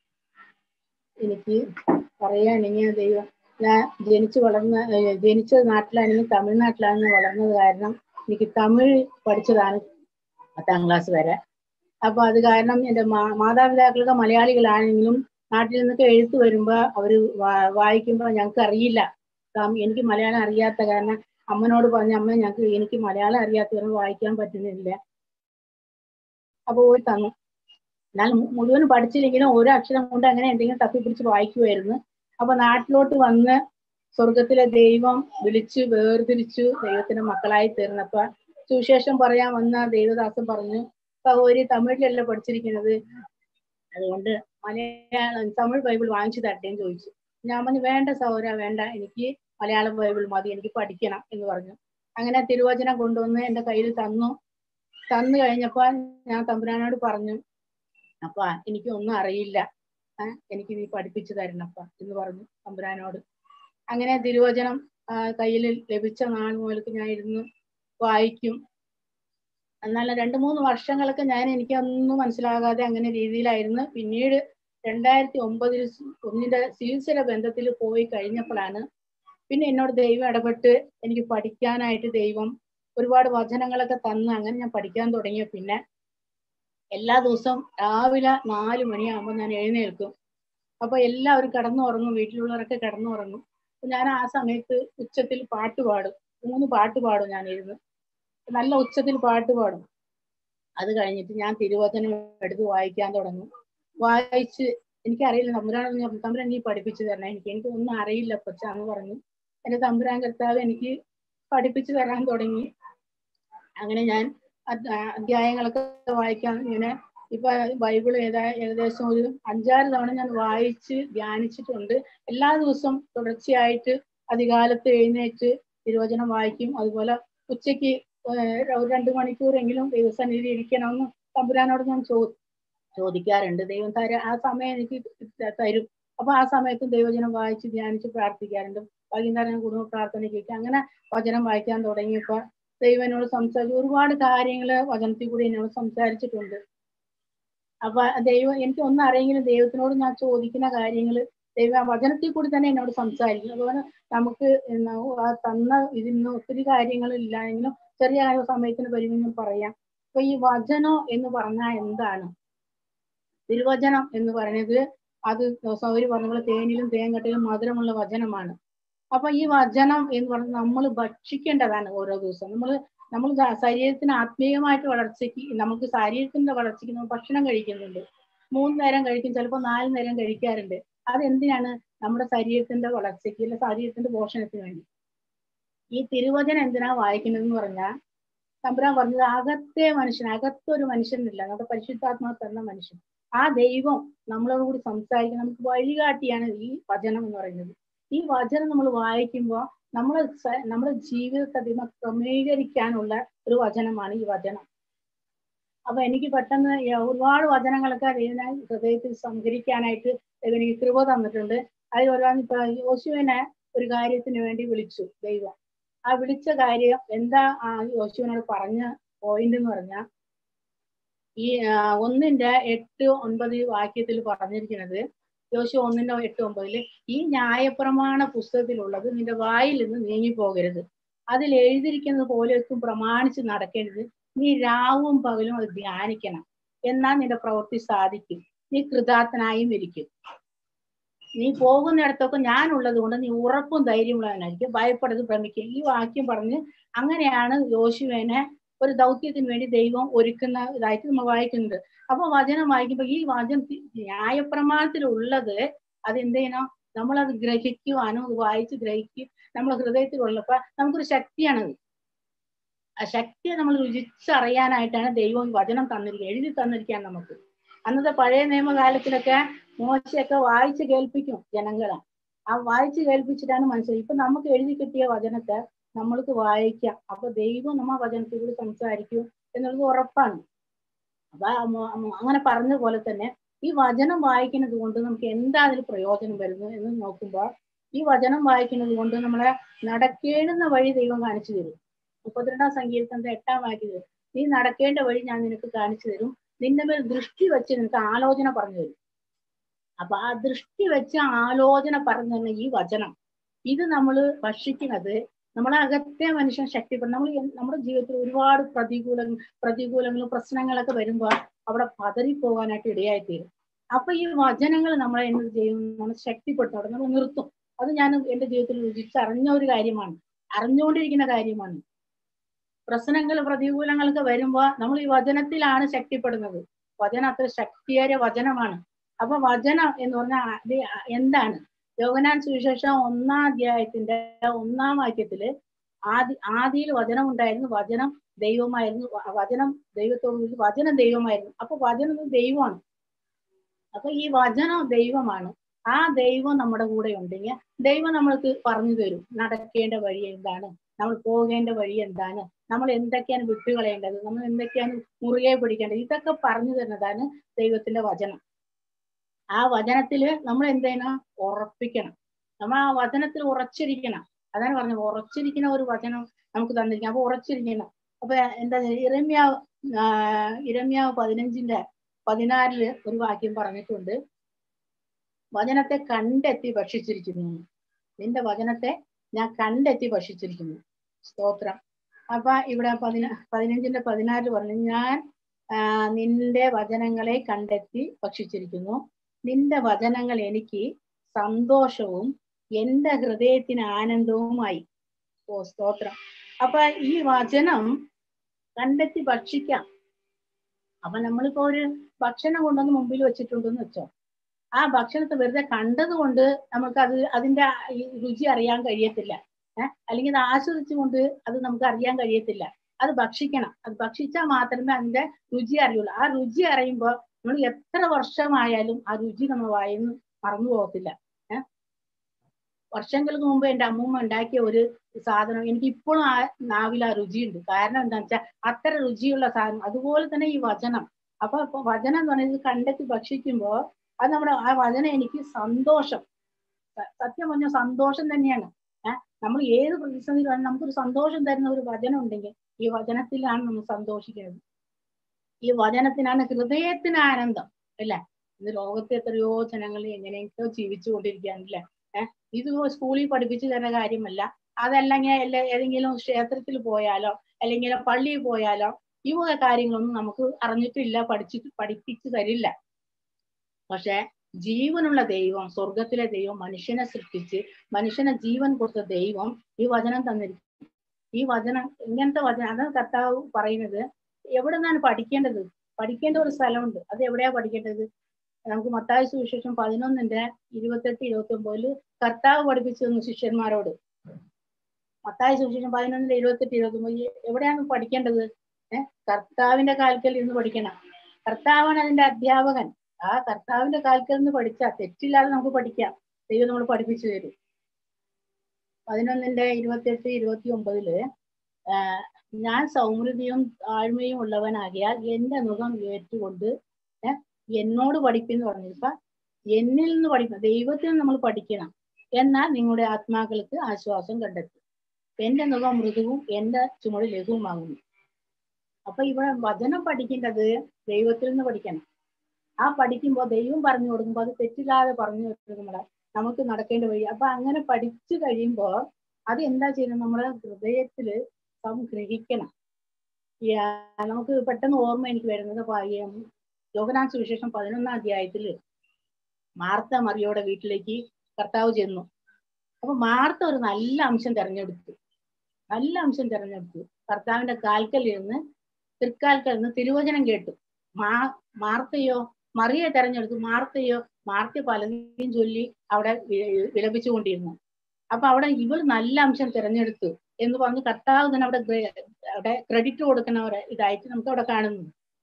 എനിക്ക് പറയുകയാണെങ്കിൽ ദൈവം ഞാൻ ജനിച്ചു വളർന്ന ജനിച്ച നാട്ടിലാണെങ്കിൽ തമിഴ്നാട്ടിലാണ് വളർന്നത് കാരണം എനിക്ക് തമിഴ് പഠിച്ചതാണ് പത്താം ക്ലാസ് വരെ അപ്പൊ അത് കാരണം എൻ്റെ മാ മാതാപിതാക്കളൊക്കെ മലയാളികളാണെങ്കിലും നാട്ടിൽ നിന്നൊക്കെ എഴുത്ത് വരുമ്പോ അവര് വായിക്കുമ്പോൾ ഞങ്ങൾക്ക് അറിയില്ല എനിക്ക് മലയാളം അറിയാത്ത കാരണം അമ്മനോട് പറഞ്ഞ അമ്മ ഞങ്ങൾക്ക് എനിക്ക് മലയാളം അറിയാത്തവരെ വായിക്കാൻ പറ്റുന്നില്ല അപ്പൊ പോയി തന്നു എന്നാൽ മുഴുവൻ പഠിച്ചില്ലെങ്കിലും ഓരോ അക്ഷരം കൊണ്ട് അങ്ങനെ എന്തെങ്കിലും തപ്പിപ്പിടിച്ച് വായിക്കുമായിരുന്നു അപ്പൊ നാട്ടിലോട്ട് വന്ന് സ്വർഗത്തിലെ ദൈവം വിളിച്ചു വേർതിരിച്ചു ദൈവത്തിന്റെ മക്കളായി തീർന്നപ്പോ സുവിശേഷം പറയാൻ വന്ന ദൈവദാസൻ പറഞ്ഞു സഹോദരി തമിഴിലല്ല പഠിച്ചിരിക്കുന്നത് അതുകൊണ്ട് മലയാളം തമിഴ് ബൈബിൾ വാങ്ങിച്ചു തരട്ടേന്ന് ചോദിച്ചു ഞാൻ പറഞ്ഞു വേണ്ട സഹോദര വേണ്ട എനിക്ക് മലയാളം ബൈബിൾ മതി എനിക്ക് പഠിക്കണം എന്ന് പറഞ്ഞു അങ്ങനെ തിരുവചനം കൊണ്ടുവന്ന് എൻ്റെ കയ്യിൽ തന്നു തന്നു കഴിഞ്ഞപ്പോൾ ഞാൻ തമ്പുരാനോട് പറഞ്ഞു അപ്പ എനിക്ക് ഒന്നും അറിയില്ല എനിക്ക് നീ പഠിപ്പിച്ചു തരണപ്പ എന്ന് പറഞ്ഞു തമ്പുരാനോട് അങ്ങനെ തിരുവചനം കയ്യിൽ ലഭിച്ച നാൾ മുതൽക്ക് ഞാൻ ഇരുന്ന് വായിക്കും എന്നാൽ രണ്ട് മൂന്ന് വർഷങ്ങളൊക്കെ ഞാൻ എനിക്കൊന്നും മനസ്സിലാകാതെ അങ്ങനെ രീതിയിലായിരുന്നു പിന്നീട് രണ്ടായിരത്തി ഒമ്പതിൽ ഒന്നിന്റെ ചികിത്സയുടെ ബന്ധത്തിൽ പോയി കഴിഞ്ഞപ്പോഴാണ് പിന്നെ എന്നോട് ദൈവം ഇടപെട്ട് എനിക്ക് പഠിക്കാനായിട്ട് ദൈവം ഒരുപാട് വചനങ്ങളൊക്കെ തന്ന് അങ്ങനെ ഞാൻ പഠിക്കാൻ തുടങ്ങിയ പിന്നെ എല്ലാ ദിവസവും രാവിലെ നാല് മണിയാകുമ്പോൾ ഞാൻ എഴുന്നേൽക്കും അപ്പൊ എല്ലാവരും കിടന്നുറങ്ങും വീട്ടിലുള്ളവരൊക്കെ കിടന്നുറങ്ങും ഞാൻ ആ സമയത്ത് ഉച്ചത്തിൽ പാട്ട് പാടും മൂന്ന് പാട്ട് പാടും ഞാൻ ഇരുന്ന് നല്ല ഉച്ചത്തിൽ പാട്ട് പാടും അത് കഴിഞ്ഞിട്ട് ഞാൻ തിരുവചനം എടുത്ത് വായിക്കാൻ തുടങ്ങും വായിച്ച് എനിക്കറിയില്ല തമ്പുരാൻ തമ്പുരാൻ നീ പഠിപ്പിച്ചു തരണം എനിക്ക് എനിക്ക് ഒന്നും അറിയില്ല പക്ഷാന്ന് പറഞ്ഞു എന്റെ തമ്പുരാൻ കർത്താവ് എനിക്ക് പഠിപ്പിച്ചു തരാൻ തുടങ്ങി അങ്ങനെ ഞാൻ അധ്യായങ്ങളൊക്കെ വായിക്കാൻ ഇങ്ങനെ ഇപ്പൊ ബൈബിൾ ഏതാ ഏകദേശം ഒരു അഞ്ചാറ് തവണ ഞാൻ വായിച്ച് ധ്യാനിച്ചിട്ടുണ്ട് എല്ലാ ദിവസവും തുടർച്ചയായിട്ട് അധികാലത്ത് എഴുന്നേറ്റ് തിരുവചനം വായിക്കും അതുപോലെ ഉച്ചയ്ക്ക് ഒരു രണ്ടു മണിക്കൂറെങ്കിലും ദൈവസന്നിധി ഇരിക്കണമെന്ന് തമ്പുരാനോട് ഞാൻ ചോ ചോദിക്കാറുണ്ട് ദൈവം തര ആ സമയം എനിക്ക് തരും അപ്പൊ ആ സമയത്തും ദൈവജനം വായിച്ച് ധ്യാനിച്ച് പ്രാർത്ഥിക്കാറുണ്ട് വൈകുന്നേരം കുടുംബ പ്രാർത്ഥനയ്ക്ക് അങ്ങനെ വചനം വായിക്കാൻ തുടങ്ങിയപ്പോ ദൈവം എന്നോട് സംസാരിച്ചു ഒരുപാട് കാര്യങ്ങൾ വചനത്തിൽ കൂടി എന്നോട് സംസാരിച്ചിട്ടുണ്ട് അപ്പൊ ദൈവം എനിക്ക് ഒന്നും അറിയെങ്കിലും ദൈവത്തിനോട് ഞാൻ ചോദിക്കുന്ന കാര്യങ്ങൾ ദൈവം ആ വചനത്തിൽ കൂടി തന്നെ എന്നോട് സംസാരിക്കും അതുപോലെ നമുക്ക് ആ തന്ന ഇതിന് ഒത്തിരി കാര്യങ്ങൾ ഇല്ലായെങ്കിലും ചെറിയ സമയത്തിന് പരിമിതം പറയാം അപ്പൊ ഈ വചനം എന്ന് പറഞ്ഞാൽ എന്താണ് തിരുവചനം എന്ന് പറയുന്നത് അത് സൗരി പറഞ്ഞ പോലെ തേനിലും തേങ്കട്ടിലും മധുരമുള്ള വചനമാണ് അപ്പൊ ഈ വചനം എന്ന് പറഞ്ഞാൽ നമ്മൾ ഭക്ഷിക്കേണ്ടതാണ് ഓരോ ദിവസവും നമ്മൾ നമ്മൾ ശരീരത്തിന് ആത്മീയമായിട്ട് വളർച്ചയ്ക്ക് നമുക്ക് ശരീരത്തിന്റെ വളർച്ചയ്ക്ക് നമ്മൾ ഭക്ഷണം കഴിക്കുന്നുണ്ട് മൂന്ന് നേരം കഴിക്കും ചിലപ്പോൾ നാല് നേരം കഴിക്കാറുണ്ട് അതെന്തിനാണ് നമ്മുടെ ശരീരത്തിന്റെ വളർച്ചയ്ക്ക് അല്ല ശരീരത്തിന്റെ പോഷണത്തിന് വേണ്ടി ഈ തിരുവചനം എന്തിനാ വായിക്കുന്നതെന്ന് പറഞ്ഞാൽ തമ്പുരാൻ പറഞ്ഞത് അകത്തെ മനുഷ്യൻ അകത്തൊരു മനുഷ്യനില്ല നമ്മുടെ പരിശുദ്ധാത്മാവ് തന്ന മനുഷ്യൻ ആ ദൈവം നമ്മളോട് കൂടി സംസാരിക്കും നമുക്ക് വഴികാട്ടിയാണ് ഈ വചനം എന്ന് പറയുന്നത് ഈ വചനം നമ്മൾ വായിക്കുമ്പോൾ നമ്മളെ സ- നമ്മുടെ ജീവിതത്തെ അതിമ ക്രമീകരിക്കാനുള്ള ഒരു വചനമാണ് ഈ വചനം അപ്പൊ എനിക്ക് പെട്ടെന്ന് ഈ ഒരുപാട് വചനങ്ങളൊക്കെ ദൈവനെ ഹൃദയത്തിൽ സംഭരിക്കാനായിട്ട് ദൈവം എനിക്ക് കൃപ തന്നിട്ടുണ്ട് അതിൽ ഒരാൾ ഇപ്പൊ യോശുവിനെ ഒരു കാര്യത്തിന് വേണ്ടി വിളിച്ചു ദൈവം ആ വിളിച്ച കാര്യം എന്താ ആ യോശുവിനോട് പറഞ്ഞ പോയിന്റ് എന്ന് പറഞ്ഞാൽ ഈ ആ, ഒന്നിന്റെ എട്ട് ഒൻപത് വാക്യത്തിൽ പറഞ്ഞിരിക്കുന്നത് യോശു ഒന്നിന്റെ എട്ട് ഒമ്പതില് ഈ ന്യായപ്രമാണ പുസ്തകത്തിലുള്ളത് നിന്റെ വായിൽ നിന്ന് നീങ്ങിപ്പോകരുത് അതിൽ എഴുതിയിരിക്കുന്നത് പോലെയൊക്കെ പ്രമാണിച്ച് നടക്കരുത് നീ രാവും പകലും അത് ധ്യാനിക്കണം എന്നാൽ നിന്റെ പ്രവൃത്തി സാധിക്കും നീ കൃതാർത്ഥനായും ഇരിക്കും നീ പോകുന്നിടത്തൊക്കെ ഞാനുള്ളത് കൊണ്ട് നീ ഉറപ്പും ധൈര്യമുള്ളവനായിരിക്കും ഭയപ്പെടരുത് ഭ്രമിക്കും ഈ വാക്യം പറഞ്ഞ് അങ്ങനെയാണ് യോശുവിനെ ഒരു ദൗത്യത്തിന് വേണ്ടി ദൈവം ഒരുക്കുന്ന ഇതായിട്ട് നമ്മൾ വായിക്കുന്നുണ്ട് അപ്പൊ വചനം വായിക്കുമ്പോൾ ഈ വചനം ന്യായപ്രമാണത്തിലുള്ളത് അത് എന്ത് ചെയ്യണം നമ്മളത് ഗ്രഹിക്കുവാനും അത് വായിച്ച് ഗ്രഹിക്കും നമ്മളെ ഹൃദയത്തിലുള്ളപ്പോ നമുക്കൊരു ശക്തിയാണത് ആ ശക്തിയെ നമ്മൾ രുചിച്ചറിയാനായിട്ടാണ് ദൈവം ഈ വചനം തന്നിരിക്കുക എഴുതി തന്നിരിക്കാൻ നമുക്ക് അന്നത്തെ പഴയ നിയമകാലത്തിലൊക്കെ മോശയൊക്കെ വായിച്ച് കേൾപ്പിക്കും ജനങ്ങളെ ആ വായിച്ച് കേൾപ്പിച്ചിട്ടാണ് മനസ്സിലായി ഇപ്പൊ നമുക്ക് എഴുതി കിട്ടിയ വചനത്തെ നമ്മൾക്ക് വായിക്കാം അപ്പൊ ദൈവം നമ്മ വചനത്തിലൂടെ സംസാരിക്കും എന്നുള്ളത് ഉറപ്പാണ് അപ്പൊ ആ മോ- മോ- അങ്ങനെ പറഞ്ഞ പോലെ തന്നെ ഈ വചനം വായിക്കുന്നത് കൊണ്ട് നമുക്ക് എന്താ അതിൽ പ്രയോജനം വരുന്നത് എന്ന് നോക്കുമ്പോൾ ഈ വചനം വായിക്കുന്നത് കൊണ്ട് നമ്മളെ നടക്കേണ്ടുന്ന വഴി ദൈവം കാണിച്ചു തരും മുപ്പത്തിരണ്ടാം സങ്കീർത്തനത്തെ എട്ടാം വാക്യം നീ നടക്കേണ്ട വഴി ഞാൻ നിനക്ക് കാണിച്ചു തരും നിന്റെ മേൽ ദൃഷ്ടി വെച്ച് നിനക്ക് ആലോചന പറഞ്ഞു തരും അപ്പൊ ആ ദൃഷ്ടി വെച്ച് ആലോചന പറഞ്ഞു തന്നെ ഈ വചനം ഇത് നമ്മൾ ഭക്ഷിക്കുന്നത് നമ്മളെ അകത്തെ മനുഷ്യൻ ശക്തിപ്പെടും നമ്മൾ എൻ- നമ്മുടെ ജീവിതത്തിൽ ഒരുപാട് പ്രതികൂല പ്രതികൂലങ്ങളും പ്രശ്നങ്ങളൊക്കെ വരുമ്പോൾ അവിടെ പതറിപ്പോകാനായിട്ട് ഇടയായിത്തീരും അപ്പൊ ഈ വചനങ്ങൾ നമ്മളെ എന്ത് ചെയ്യും നമ്മൾ ശക്തിപ്പെടുത്തും അവിടെ നമ്മൾ നിർത്തും അത് ഞാൻ എന്റെ ജീവിതത്തിൽ രുചിച്ചറിഞ്ഞ ഒരു കാര്യമാണ് അറിഞ്ഞുകൊണ്ടിരിക്കുന്ന കാര്യമാണ് പ്രശ്നങ്ങൾ പ്രതികൂലങ്ങളൊക്കെ വരുമ്പോൾ നമ്മൾ ഈ വചനത്തിലാണ് ശക്തിപ്പെടുന്നത് വചനം അത്ര ശക്തിയേറിയ വചനമാണ് അപ്പൊ വചനം എന്ന് പറഞ്ഞാൽ അത് എന്താണ് യോഗനാൻ സുവിശേഷം ഒന്നാം അധ്യായത്തിന്റെ ഒന്നാം വാക്യത്തില് ആദി ആദിയിൽ വചനം ഉണ്ടായിരുന്നു വചനം ദൈവമായിരുന്നു വ- വചനം ദൈവത്തോട് കൂടി വചനം ദൈവമായിരുന്നു അപ്പൊ വചനം ഒരു ദൈവമാണ് അപ്പൊ ഈ വചനം ദൈവമാണ് ആ ദൈവം നമ്മുടെ കൂടെ ഉണ്ടെങ്കിൽ ദൈവം നമ്മൾക്ക് പറഞ്ഞു തരും നടക്കേണ്ട വഴി എന്താണ് നമ്മൾ പോകേണ്ട വഴി എന്താണ് നമ്മൾ എന്തൊക്കെയാണ് വിട്ടുകളയേണ്ടത് നമ്മൾ എന്തൊക്കെയാണ് മുറുകെ പിടിക്കേണ്ടത് ഇതൊക്കെ പറഞ്ഞു തരുന്നതാണ് ദൈവത്തിന്റെ വചനം ആ വചനത്തില് നമ്മൾ എന്ത് ചെയ്യണം ഉറപ്പിക്കണം നമ്മൾ ആ വചനത്തിൽ ഉറച്ചിരിക്കണം അതാണ് പറഞ്ഞത് ഉറച്ചിരിക്കുന്ന ഒരു വചനം നമുക്ക് തന്നിരിക്കണം അപ്പൊ ഉറച്ചിരിക്കണം അപ്പൊ എന്താ ഇരമ്യ ഇരമ്യ പതിനഞ്ചിന്റെ പതിനാറില് ഒരു വാക്യം പറഞ്ഞിട്ടുണ്ട് വചനത്തെ കണ്ടെത്തി ഭക്ഷിച്ചിരിക്കുന്നു നിന്റെ വചനത്തെ ഞാൻ കണ്ടെത്തി ഭക്ഷിച്ചിരിക്കുന്നു സ്തോത്രം അപ്പൊ ഇവിടെ പതിന പതിനഞ്ചിന്റെ പതിനാറിൽ പറഞ്ഞു ഞാൻ ആ, നിന്റെ വചനങ്ങളെ കണ്ടെത്തി ഭക്ഷിച്ചിരിക്കുന്നു നിന്റെ വചനങ്ങൾ എനിക്ക് സന്തോഷവും എന്റെ ഹൃദയത്തിന് ആനന്ദവുമായി ഓ സ്തോത്രം അപ്പൊ ഈ വചനം കണ്ടെത്തി ഭക്ഷിക്കാം അപ്പൊ നമ്മളിപ്പോ ഒരു ഭക്ഷണം കൊണ്ടുവന്ന് മുമ്പിൽ വെച്ചിട്ടുണ്ടെന്ന് വെച്ചോ ആ ഭക്ഷണത്തെ വെറുതെ കണ്ടത് കൊണ്ട് നമുക്ക് അത് അതിന്റെ ഈ രുചി അറിയാൻ കഴിയത്തില്ല ഏഹ് അല്ലെങ്കിൽ അത് ആസ്വദിച്ചുകൊണ്ട് അത് നമുക്ക് അറിയാൻ കഴിയത്തില്ല അത് ഭക്ഷിക്കണം അത് ഭക്ഷിച്ചാൽ മാത്രമേ അതിന്റെ രുചി അറിയുള്ളൂ ആ രുചി അറിയുമ്പോൾ നമ്മൾ എത്ര വർഷമായാലും ആ രുചി നമ്മൾ വായിന്ന് മറന്നു പോകത്തില്ല ഏഹ് വർഷങ്ങൾക്ക് മുമ്പ് എൻ്റെ അമ്മൂമ്മ ഉണ്ടാക്കിയ ഒരു സാധനം എനിക്ക് ഇപ്പോഴും ആ നാവിൽ ആ രുചിയുണ്ട് കാരണം എന്താണെന്ന് വെച്ചാൽ അത്ര രുചിയുള്ള സാധനം അതുപോലെ തന്നെ ഈ വചനം അപ്പൊ ഇപ്പൊ വചനം എന്ന് പറയുന്നത് കണ്ടെത്തി ഭക്ഷിക്കുമ്പോൾ അത് നമ്മുടെ ആ വചനം എനിക്ക് സന്തോഷം സ- സത്യം പറഞ്ഞ സന്തോഷം തന്നെയാണ് ഏഹ് നമ്മൾ ഏത് പ്രതിസന്ധി വന്നാലും നമുക്കൊരു സന്തോഷം തരുന്ന ഒരു വചനം ഉണ്ടെങ്കിൽ ഈ വചനത്തിലാണ് നമ്മൾ സന്തോഷിക്കുന്നത് ഈ വചനത്തിനാണ് ഹൃദയത്തിന് ആനന്ദം അല്ലേ ഇന്ന് ലോകത്തെ എത്രയോ ജനങ്ങൾ എങ്ങനെയൊക്കെയോ ജീവിച്ചു കൊണ്ടിരിക്കുകയാണല്ലേ ഏഹ് ഇത് സ്കൂളിൽ പഠിപ്പിച്ചു തരുന്ന കാര്യമല്ല അതല്ലെങ്കിൽ എല്ലാ ഏതെങ്കിലും ക്ഷേത്രത്തിൽ പോയാലോ അല്ലെങ്കിൽ പള്ളിയിൽ പോയാലോ ഈ വക കാര്യങ്ങളൊന്നും നമുക്ക് അറിഞ്ഞിട്ടില്ല പഠിച്ചിട്ട് പഠിപ്പിച്ചു തരില്ല പക്ഷെ ജീവനുള്ള ദൈവം സ്വർഗത്തിലെ ദൈവം മനുഷ്യനെ സൃഷ്ടിച്ച് മനുഷ്യനെ ജീവൻ കൊടുത്ത ദൈവം ഈ വചനം തന്നിരിക്കും ഈ വചനം ഇങ്ങനത്തെ വചനം അതാണ് കർത്താവ് പറയുന്നത് എവിടെ നിന്നാണ് പഠിക്കേണ്ടത് പഠിക്കേണ്ട ഒരു സ്ഥലമുണ്ട് അത് എവിടെയാ പഠിക്കേണ്ടത് നമുക്ക് മത്തായ സുവിശേഷം പതിനൊന്നിന്റെ ഇരുപത്തെട്ട് ഇരുപത്തി ഒമ്പതില് കർത്താവ് പഠിപ്പിച്ചു തന്നു ശിഷ്യന്മാരോട് മത്തായ സുവിശേഷം പതിനൊന്നിൽ എഴുപത്തെട്ട് ഇരുപത്തൊമ്പത് എവിടെയാണ് പഠിക്കേണ്ടത് ഏഹ് കർത്താവിന്റെ കാൽക്കൽ ഇരുന്ന് പഠിക്കണം കർത്താവാണ് അതിന്റെ അധ്യാപകൻ ആ കർത്താവിന്റെ കാൽക്കൽ നിന്ന് പഠിച്ചാൽ തെറ്റില്ലാതെ നമുക്ക് പഠിക്കാം ദൈവം നമ്മൾ പഠിപ്പിച്ചു തരും പതിനൊന്നിന്റെ ഇരുപത്തെട്ട് ഇരുപത്തി ഒമ്പതില് ആഹ് ഞാൻ സൗമ്യതയും താഴ്മയും ഉള്ളവനാകിയാൽ എന്റെ മുഖം ഏറ്റുകൊണ്ട് ഏഹ് എന്നോട് പഠിപ്പെന്ന് പറഞ്ഞിപ്പ എന്നിൽ നിന്ന് പഠിക്കണം ദൈവത്തിൽ നമ്മൾ പഠിക്കണം എന്നാൽ നിങ്ങളുടെ ആത്മാക്കൾക്ക് ആശ്വാസം കണ്ടെത്തും എന്റെ മുഖം മൃദുവും എന്റെ ചുമട് ലഘുവുമാകുന്നു അപ്പൊ ഇവിടെ വചനം പഠിക്കേണ്ടത് ദൈവത്തിൽ നിന്ന് പഠിക്കണം ആ പഠിക്കുമ്പോൾ ദൈവം പറഞ്ഞു കൊടുക്കുമ്പോൾ അത് തെറ്റില്ലാതെ പറഞ്ഞു കൊടുക്കുമ്പോൾ നമുക്ക് നടക്കേണ്ട വഴി അപ്പൊ അങ്ങനെ പഠിച്ചു കഴിയുമ്പോൾ അത് എന്താ ചെയ്യുന്നത് നമ്മുടെ ഹൃദയത്തില് സംഗ്രഹിക്കണം ഈ, ആ, നമുക്ക് പെട്ടെന്ന് ഓർമ്മ എനിക്ക് വരുന്നത് പായം യോഗനാൻ സുവിശേഷം പതിനൊന്നാം അധ്യായത്തില് മാർത്ത മറിയോടെ വീട്ടിലേക്ക് കർത്താവ് ചെന്നു അപ്പൊ മാർത്ത ഒരു നല്ല അംശം തെരഞ്ഞെടുത്തു നല്ല അംശം തെരഞ്ഞെടുത്തു കർത്താവിന്റെ കാൽക്കൽ ഇരുന്ന് തൃക്കാൽക്കൽ നിന്ന് തിരുവചനം കേട്ടു മാ മാർത്തയോ മറിയെ തെരഞ്ഞെടുത്തു മാർത്തയോ മാർത്ത പലതിനും ചൊല്ലി അവിടെ വി- വിലപിച്ചുകൊണ്ടിരുന്നു അപ്പൊ അവിടെ ഇവൾ നല്ല അംശം തിരഞ്ഞെടുത്തു എന്ന് പറഞ്ഞ് കർത്താവ് തന്നെ അവിടെ ഗ്രെ- അവിടെ ക്രെഡിറ്റ് കൊടുക്കുന്ന ഒരു ഇതായിട്ട് നമുക്ക് അവിടെ കാണുന്നു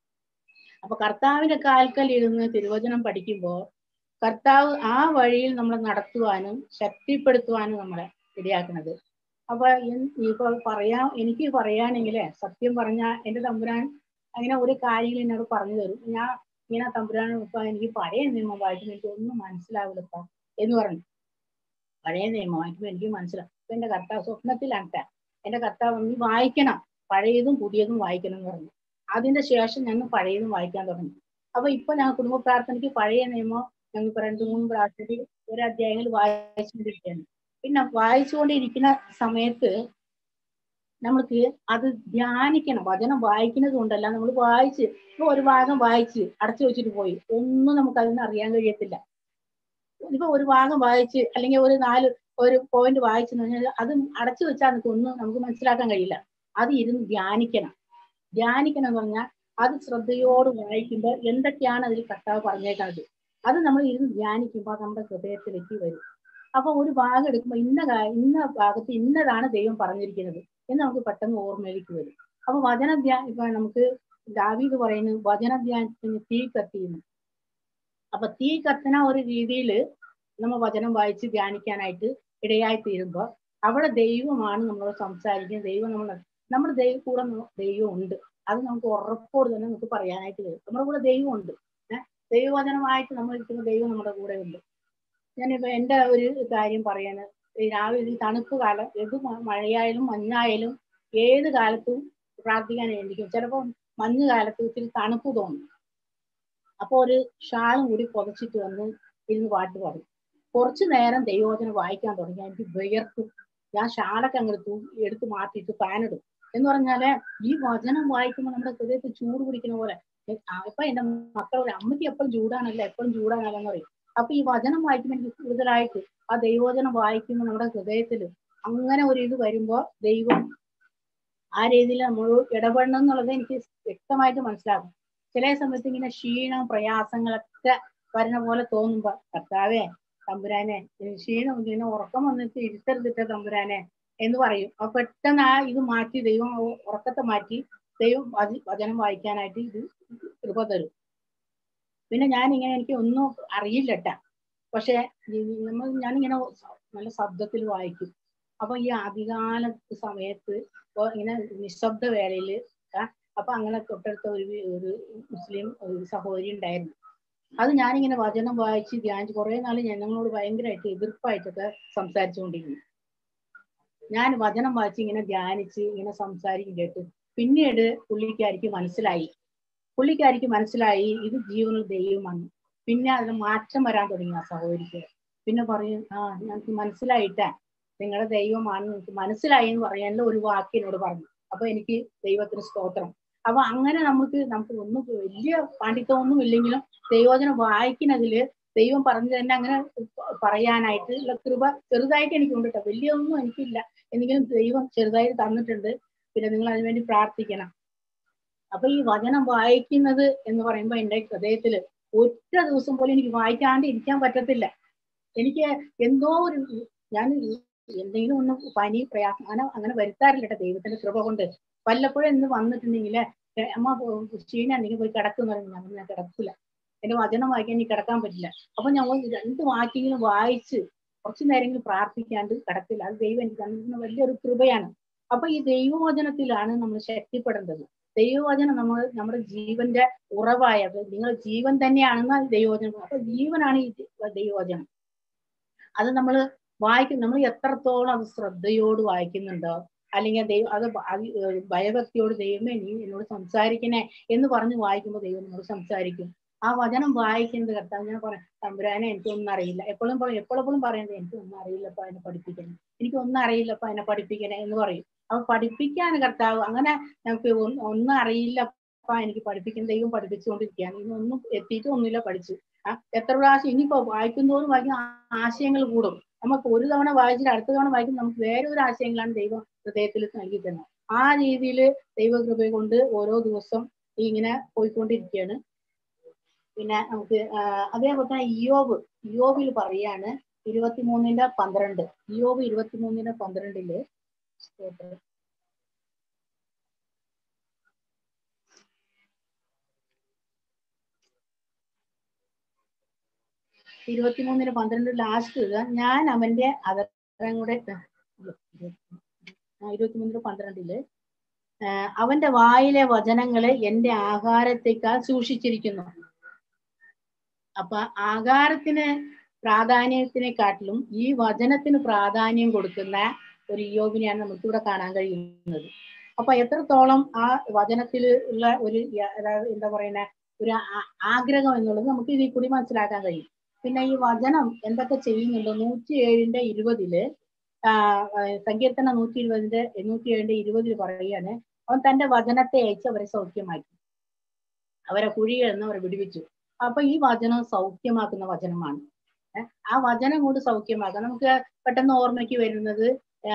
അപ്പൊ കർത്താവിന്റെ കാൽക്കൽ ഇരുന്ന് തിരുവചനം പഠിക്കുമ്പോൾ കർത്താവ് ആ വഴിയിൽ നമ്മളെ നടത്തുവാനും ശക്തിപ്പെടുത്തുവാനും നമ്മളെ ഇടയാക്കുന്നത് അപ്പൊ എൻ- ഇപ്പൊ പറയാ എനിക്ക് പറയുകയാണെങ്കിലേ സത്യം പറഞ്ഞ എന്റെ തമ്പുരാൻ അങ്ങനെ ഒരു കാര്യങ്ങൾ എന്നോട് പറഞ്ഞു തരും ഞാൻ ഇങ്ങനെ തമ്പുരാൻ ഇപ്പൊ എനിക്ക് പഴയ നിയമം വായിക്കുമ്പോൾ എനിക്ക് ഒന്നും മനസ്സിലാവില്ലപ്പ എന്ന് പറഞ്ഞു പഴയ നിയമം വായിക്കുമ്പോൾ എനിക്ക് മനസ്സിലാവും ഇപ്പൊ എന്റെ കർത്താവ് സ്വപ്നത്തിലാണ് ട്ടാ. എന്റെ കർത്താവ് നീ വായിക്കണം പഴയതും പുതിയതും വായിക്കണം എന്ന് പറഞ്ഞു അതിന്റെ ശേഷം ഞങ്ങൾ പഴയതും വായിക്കാൻ തുടങ്ങി അപ്പൊ ഇപ്പൊ ഞങ്ങൾ കുടുംബ പ്രാർത്ഥനയ്ക്ക് പഴയ നിയമം ഞങ്ങൾ ഇപ്പൊ രണ്ടു മൂന്ന് പ്രാർത്ഥനയ്ക്ക് ഒരു അധ്യായങ്ങൾ വായിച്ചുകൊണ്ടിരിക്കുകയാണ് പിന്നെ വായിച്ചുകൊണ്ടിരിക്കുന്ന സമയത്ത് നമ്മൾക്ക് അത് ധ്യാനിക്കണം വചനം വായിക്കുന്നത് കൊണ്ടല്ല നമ്മൾ വായിച്ച് ഇപ്പൊ ഒരു ഭാഗം വായിച്ച് അടച്ചു വെച്ചിട്ട് പോയി ഒന്നും നമുക്ക് അതിന് അറിയാൻ കഴിയത്തില്ല ഇപ്പൊ ഒരു ഭാഗം വായിച്ച് അല്ലെങ്കിൽ ഒരു നാല് ഒരു പോയിന്റ് വായിച്ചെന്ന് പറഞ്ഞാൽ അത് അടച്ചു വെച്ചാൽ നമുക്ക് ഒന്നും നമുക്ക് മനസ്സിലാക്കാൻ കഴിയില്ല അത് ഇരുന്ന് ധ്യാനിക്കണം ധ്യാനിക്കണം എന്ന് പറഞ്ഞാൽ അത് ശ്രദ്ധയോട് വായിക്കുമ്പോൾ എന്തൊക്കെയാണ് അതിൽ കർത്താവ് പറഞ്ഞേക്കുന്നത് അത് നമ്മൾ ഇരുന്ന് ധ്യാനിക്കുമ്പോൾ അത് നമ്മുടെ ഹൃദയത്തിലേക്ക് വരും അപ്പൊ ഒരു ഭാഗം എടുക്കുമ്പോൾ ഇന്ന കാ- ഇന്ന ഭാഗത്ത് ഇന്നതാണ് ദൈവം പറഞ്ഞിരിക്കുന്നത് എന്ന് നമുക്ക് പെട്ടെന്ന് ഓർമ്മയിലേക്ക് വരും അപ്പൊ വചന ധ്യാ ഇപ്പൊ നമുക്ക് ദാവീദ് പറയുന്നു വചന ധ്യാനത്തിന് തീ കത്തിയുന്നു അപ്പൊ തീ കത്തന ഒരു രീതിയിൽ നമ്മൾ വചനം വായിച്ച് ധ്യാനിക്കാനായിട്ട് ഇടയായി തീരുമ്പോൾ അവിടെ ദൈവമാണ് നമ്മളോട് സംസാരിക്കുന്നത് ദൈവം നമ്മൾ നമ്മുടെ ദൈവം കൂടെ ന- ദൈവം ഉണ്ട് അത് നമുക്ക് ഉറപ്പോട് തന്നെ നമുക്ക് പറയാനായിട്ട് വരും നമ്മുടെ കൂടെ ദൈവം ഉണ്ട് ഏഹ് ദൈവവചനമായിട്ട് നമ്മൾ ഇരിക്കുന്ന ദൈവം നമ്മുടെ കൂടെ ഉണ്ട് ഞാനിപ്പോ എന്റെ ഒരു കാര്യം പറയാണ് ഈ രാവിലെ ഈ തണുപ്പ് കാലം ഏത് മ- മഴയായാലും മഞ്ഞായാലും ഏത് കാലത്തും പ്രാർത്ഥിക്കാൻ എഴുതിക്കും ചിലപ്പോൾ മഞ്ഞ് കാലത്ത് ഇത്തിരി തണുപ്പ് തോന്നും അപ്പൊ ഒരു ഷാളും കൂടി പുതച്ചിട്ട് വന്ന് ഇരുന്ന് പാട്ട് പാടും കുറച്ചു നേരം ദൈവവചനം വായിക്കാൻ തുടങ്ങി എനിക്ക് വിയർക്കും ഞാൻ ഷാളൊക്കെ അങ്ങ് എടുത്തു എടുത്ത് മാറ്റിയിട്ട് ഫാനിടും എന്ന് പറഞ്ഞാല് ഈ വചനം വായിക്കുമ്പോൾ നമ്മുടെ ഹൃദയത്തിൽ ചൂട് പിടിക്കുന്ന പോലെ എ- ആ, ഇപ്പൊ എന്റെ മക്കൾ പറയും അമ്മയ്ക്ക് എപ്പോഴും ചൂടാണല്ലോ എപ്പോഴും ചൂടാണല്ലോ എന്ന് പറയും അപ്പൊ ഈ വചനം വായിക്കുമ്പോൾ എനിക്ക് കൂടുതലായിട്ട് ആ ദൈവവചനം വായിക്കുമ്പോൾ നമ്മുടെ ഹൃദയത്തിൽ അങ്ങനെ ഒരു ഇത് വരുമ്പോ ദൈവം ആ രീതിയിൽ നമ്മൾ ഇടപെടണം എന്നുള്ളത് എനിക്ക് വ്യക്തമായിട്ട് മനസ്സിലാകും ചില സമയത്ത് ഇങ്ങനെ ക്ഷീണം പ്രയാസങ്ങളൊക്കെ വരുന്ന പോലെ തോന്നുമ്പോ കർത്താവേ തമ്പുരാനെ എനിക്ക് ക്ഷീണം ഇങ്ങനെ ഉറക്കം വന്നിട്ട് ഇരുത്തരുതിട്ട തമ്പുരാനെ എന്ന് പറയും അപ്പൊ പെട്ടെന്ന് ആ ഇത് മാറ്റി ദൈവം ആ ഉറക്കത്തെ മാറ്റി ദൈവം വച- വചനം വായിക്കാനായിട്ട് ഇത് കൃപ തരും പിന്നെ ഞാൻ ഇങ്ങനെ എനിക്ക് ഒന്നും അറിയില്ലട്ട പക്ഷെ ഈ- നമ്മൾ ഞാനിങ്ങനെ നല്ല ശബ്ദത്തിൽ വായിക്കും അപ്പൊ ഈ ആദ്യകാല സമയത്ത് ഇപ്പൊ ഇങ്ങനെ നിശബ്ദ വേളയില് ആ, അപ്പൊ അങ്ങനെ തൊട്ടടുത്ത ഒരു വി- ഒരു മുസ്ലിം ഒരു സഹോദരി ഉണ്ടായിരുന്നു അത് ഞാനിങ്ങനെ വചനം വായിച്ച് ധ്യാനിച്ച് കുറെ നാൾ ഞങ്ങളോട് ഭയങ്കരമായിട്ട് എതിർപ്പായിട്ടൊക്കെ സംസാരിച്ചുകൊണ്ടിരുന്നു ഞാൻ വചനം വായിച്ച് ഇങ്ങനെ ധ്യാനിച്ച് ഇങ്ങനെ സംസാരിക്കും കേട്ട് പിന്നീട് പുള്ളിക്കാരിക്ക് മനസ്സിലായി പുള്ളിക്കാരിക്ക് മനസ്സിലായി ഇത് ജീവനിൽ ദൈവമാണ് പിന്നെ അതിന് മാറ്റം വരാൻ തുടങ്ങി ആ സഹോദരിക്ക് പിന്നെ പറയും ആ ഞങ്ങൾക്ക് മനസ്സിലായിട്ടാ നിങ്ങളുടെ ദൈവമാണ് എനിക്ക് മനസ്സിലായി എന്ന് പറയാനുള്ള ഒരു വാക്ക് എന്നോട് പറഞ്ഞു അപ്പൊ എനിക്ക് ദൈവത്തിന് സ്തോത്രം അപ്പൊ അങ്ങനെ നമുക്ക് നമുക്ക് ഒന്നും വലിയ പാണ്ഡിത്യമൊന്നും ഇല്ലെങ്കിലും ദൈവോചനം വായിക്കുന്നതില് ദൈവം പറഞ്ഞു തന്നെ അങ്ങനെ പറയാനായിട്ട് ഉള്ള കൃപ ചെറുതായിട്ട് എനിക്കുണ്ട് കേട്ടോ വലിയൊന്നും എനിക്കില്ല എന്തെങ്കിലും ദൈവം ചെറുതായിട്ട് തന്നിട്ടുണ്ട് പിന്നെ നിങ്ങൾ അതിനുവേണ്ടി പ്രാർത്ഥിക്കണം അപ്പൊ ഈ വചനം വായിക്കുന്നത് എന്ന് പറയുമ്പോൾ എൻ്റെ ഹൃദയത്തില് ഒറ്റ ദിവസം പോലും എനിക്ക് വായിക്കാണ്ട് ഇരിക്കാൻ പറ്റത്തില്ല എനിക്ക് എന്തോ ഒരു ഞാൻ എന്തെങ്കിലും ഒന്ന് പനി പ്രയാസം അങ്ങനെ അങ്ങനെ വരുത്താറില്ല കേട്ടോ ദൈവത്തിന്റെ കൃപ കൊണ്ട് വല്ലപ്പോഴും എന്ന് വന്നിട്ടുണ്ടെങ്കിൽ അമ്മ ക്ഷീണ എന്തെങ്കിലും പോയി കിടക്കുന്ന ഞാൻ ഞാൻ കിടക്കില്ല എന്റെ വചനം വായിക്കാൻ എനിക്ക് കിടക്കാൻ പറ്റില്ല അപ്പൊ ഞാൻ ഒന്ന് രണ്ട് വാക്യങ്ങളും വായിച്ച് കുറച്ചു നേരമെങ്കിലും പ്രാർത്ഥിക്കാണ്ട് കിടക്കില്ല അത് ദൈവം എനിക്ക് തന്നിരുന്ന വലിയൊരു കൃപയാണ് അപ്പൊ ഈ ദൈവവചനത്തിലാണ് നമ്മൾ ശക്തിപ്പെടേണ്ടത് ദൈവവചനം നമ്മൾ നമ്മുടെ ജീവന്റെ ഉറവായത് നിങ്ങൾ ജീവൻ തന്നെയാണെന്ന് ദൈവവചനം അപ്പൊ ജീവനാണ് ഈ ദൈവവചനം അത് നമ്മൾ വായിക്കും നമ്മൾ എത്രത്തോളം അത് ശ്രദ്ധയോട് വായിക്കുന്നുണ്ടോ അല്ലെങ്കിൽ ദൈവം അത് ഭയഭക്തിയോട് ദൈവമേ നീ എന്നോട് സംസാരിക്കണേ എന്ന് പറഞ്ഞ് വായിക്കുമ്പോൾ ദൈവം നമ്മോട് സംസാരിക്കും ആ വചനം വായിക്കുന്നത് കർത്താവ് ഞാൻ പറയാം തമ്പുരാനെ എനിക്കൊന്നും അറിയില്ല എപ്പോഴും പറയും എപ്പോഴെപ്പോഴും പറയുന്നത് എനിക്കൊന്നും അറിയില്ലപ്പ എന്നെ പഠിപ്പിക്കണം എനിക്കൊന്നും അറിയില്ലപ്പ എന്നെ പഠിപ്പിക്കണേ എന്ന് പറയും അപ്പൊ പഠിപ്പിക്കാൻ കർത്താവ് അങ്ങനെ നമുക്ക് ഒന്നും അറിയില്ലപ്പ എനിക്ക് പഠിപ്പിക്കുന്ന ദൈവം പഠിപ്പിച്ചുകൊണ്ടിരിക്കുകയാണ് ഇതൊന്നും എത്തിയിട്ട് ഒന്നുമില്ല പഠിച്ചു ആ എത്ര പ്രാവശ്യം ഇനിയിപ്പോ വായിക്കുന്നതോറും വായിക്കുന്ന ആശയങ്ങൾ കൂടും നമുക്ക് ഒരു തവണ വായിച്ചിട്ട് അടുത്ത തവണ വായിക്കും നമുക്ക് വേറെ ഒരു ആശയങ്ങളാണ് ദൈവം ഹൃദയത്തിൽ നൽകി തന്നത് ആ രീതിയിൽ ദൈവകൃപ കൊണ്ട് ഓരോ ദിവസം ഇങ്ങനെ പോയിക്കൊണ്ടിരിക്കുകയാണ് പിന്നെ നമുക്ക് അതേപോലെ തന്നെ ഇയോബ് ഇയോബിൽ പറയാണ് ഇരുപത്തിമൂന്നിന്റെ പന്ത്രണ്ട് ഇയോബ് ഇരുപത്തിമൂന്നിന്റെ പന്ത്രണ്ടില് ഇരുപത്തിമൂന്നിന് പന്ത്രണ്ട് ലാസ്റ്റ് ഞാൻ അവന്റെ അതരം കൂടെ ഇരുപത്തിമൂന്നിന് പന്ത്രണ്ടില് അവന്റെ വായിലെ വചനങ്ങളെ എന്റെ ആഹാരത്തെക്കാൾ സൂക്ഷിച്ചിരിക്കുന്നു അപ്പൊ ആഹാരത്തിന് പ്രാധാന്യത്തിനെക്കാട്ടിലും ഈ വചനത്തിന് പ്രാധാന്യം കൊടുക്കുന്ന ഒരു യോബിനെയാണ് നമുക്ക് ഇവിടെ കാണാൻ കഴിയുന്നത് അപ്പൊ എത്രത്തോളം ആ വചനത്തിൽ ഉള്ള ഒരു എന്താ പറയുന്ന ഒരു ആഗ്രഹം എന്നുള്ളത് നമുക്ക് ഇതിൽ കൂടി മനസ്സിലാക്കാൻ കഴിയും പിന്നെ ഈ വചനം എന്തൊക്കെ ചെയ്യുന്നുണ്ട് നൂറ്റി ഏഴിന്റെ ഇരുപതില് സങ്കീർത്തന നൂറ്റി ഇരുപതിന്റെ നൂറ്റി ഏഴിന്റെ ഇരുപതിൽ പറയുകയാണ് അവൻ തന്റെ വചനത്തെ അയച്ച് അവരെ സൗഖ്യമാക്കി അവരെ കുഴിയിൽ നിന്ന് അവരെ വിടുവിച്ചു അപ്പൊ ഈ വചനം സൗഖ്യമാക്കുന്ന വചനമാണ് ആ വചനം കൊണ്ട് സൗഖ്യമാക്കാം നമുക്ക് പെട്ടെന്ന് ഓർമ്മയ്ക്ക് വരുന്നത്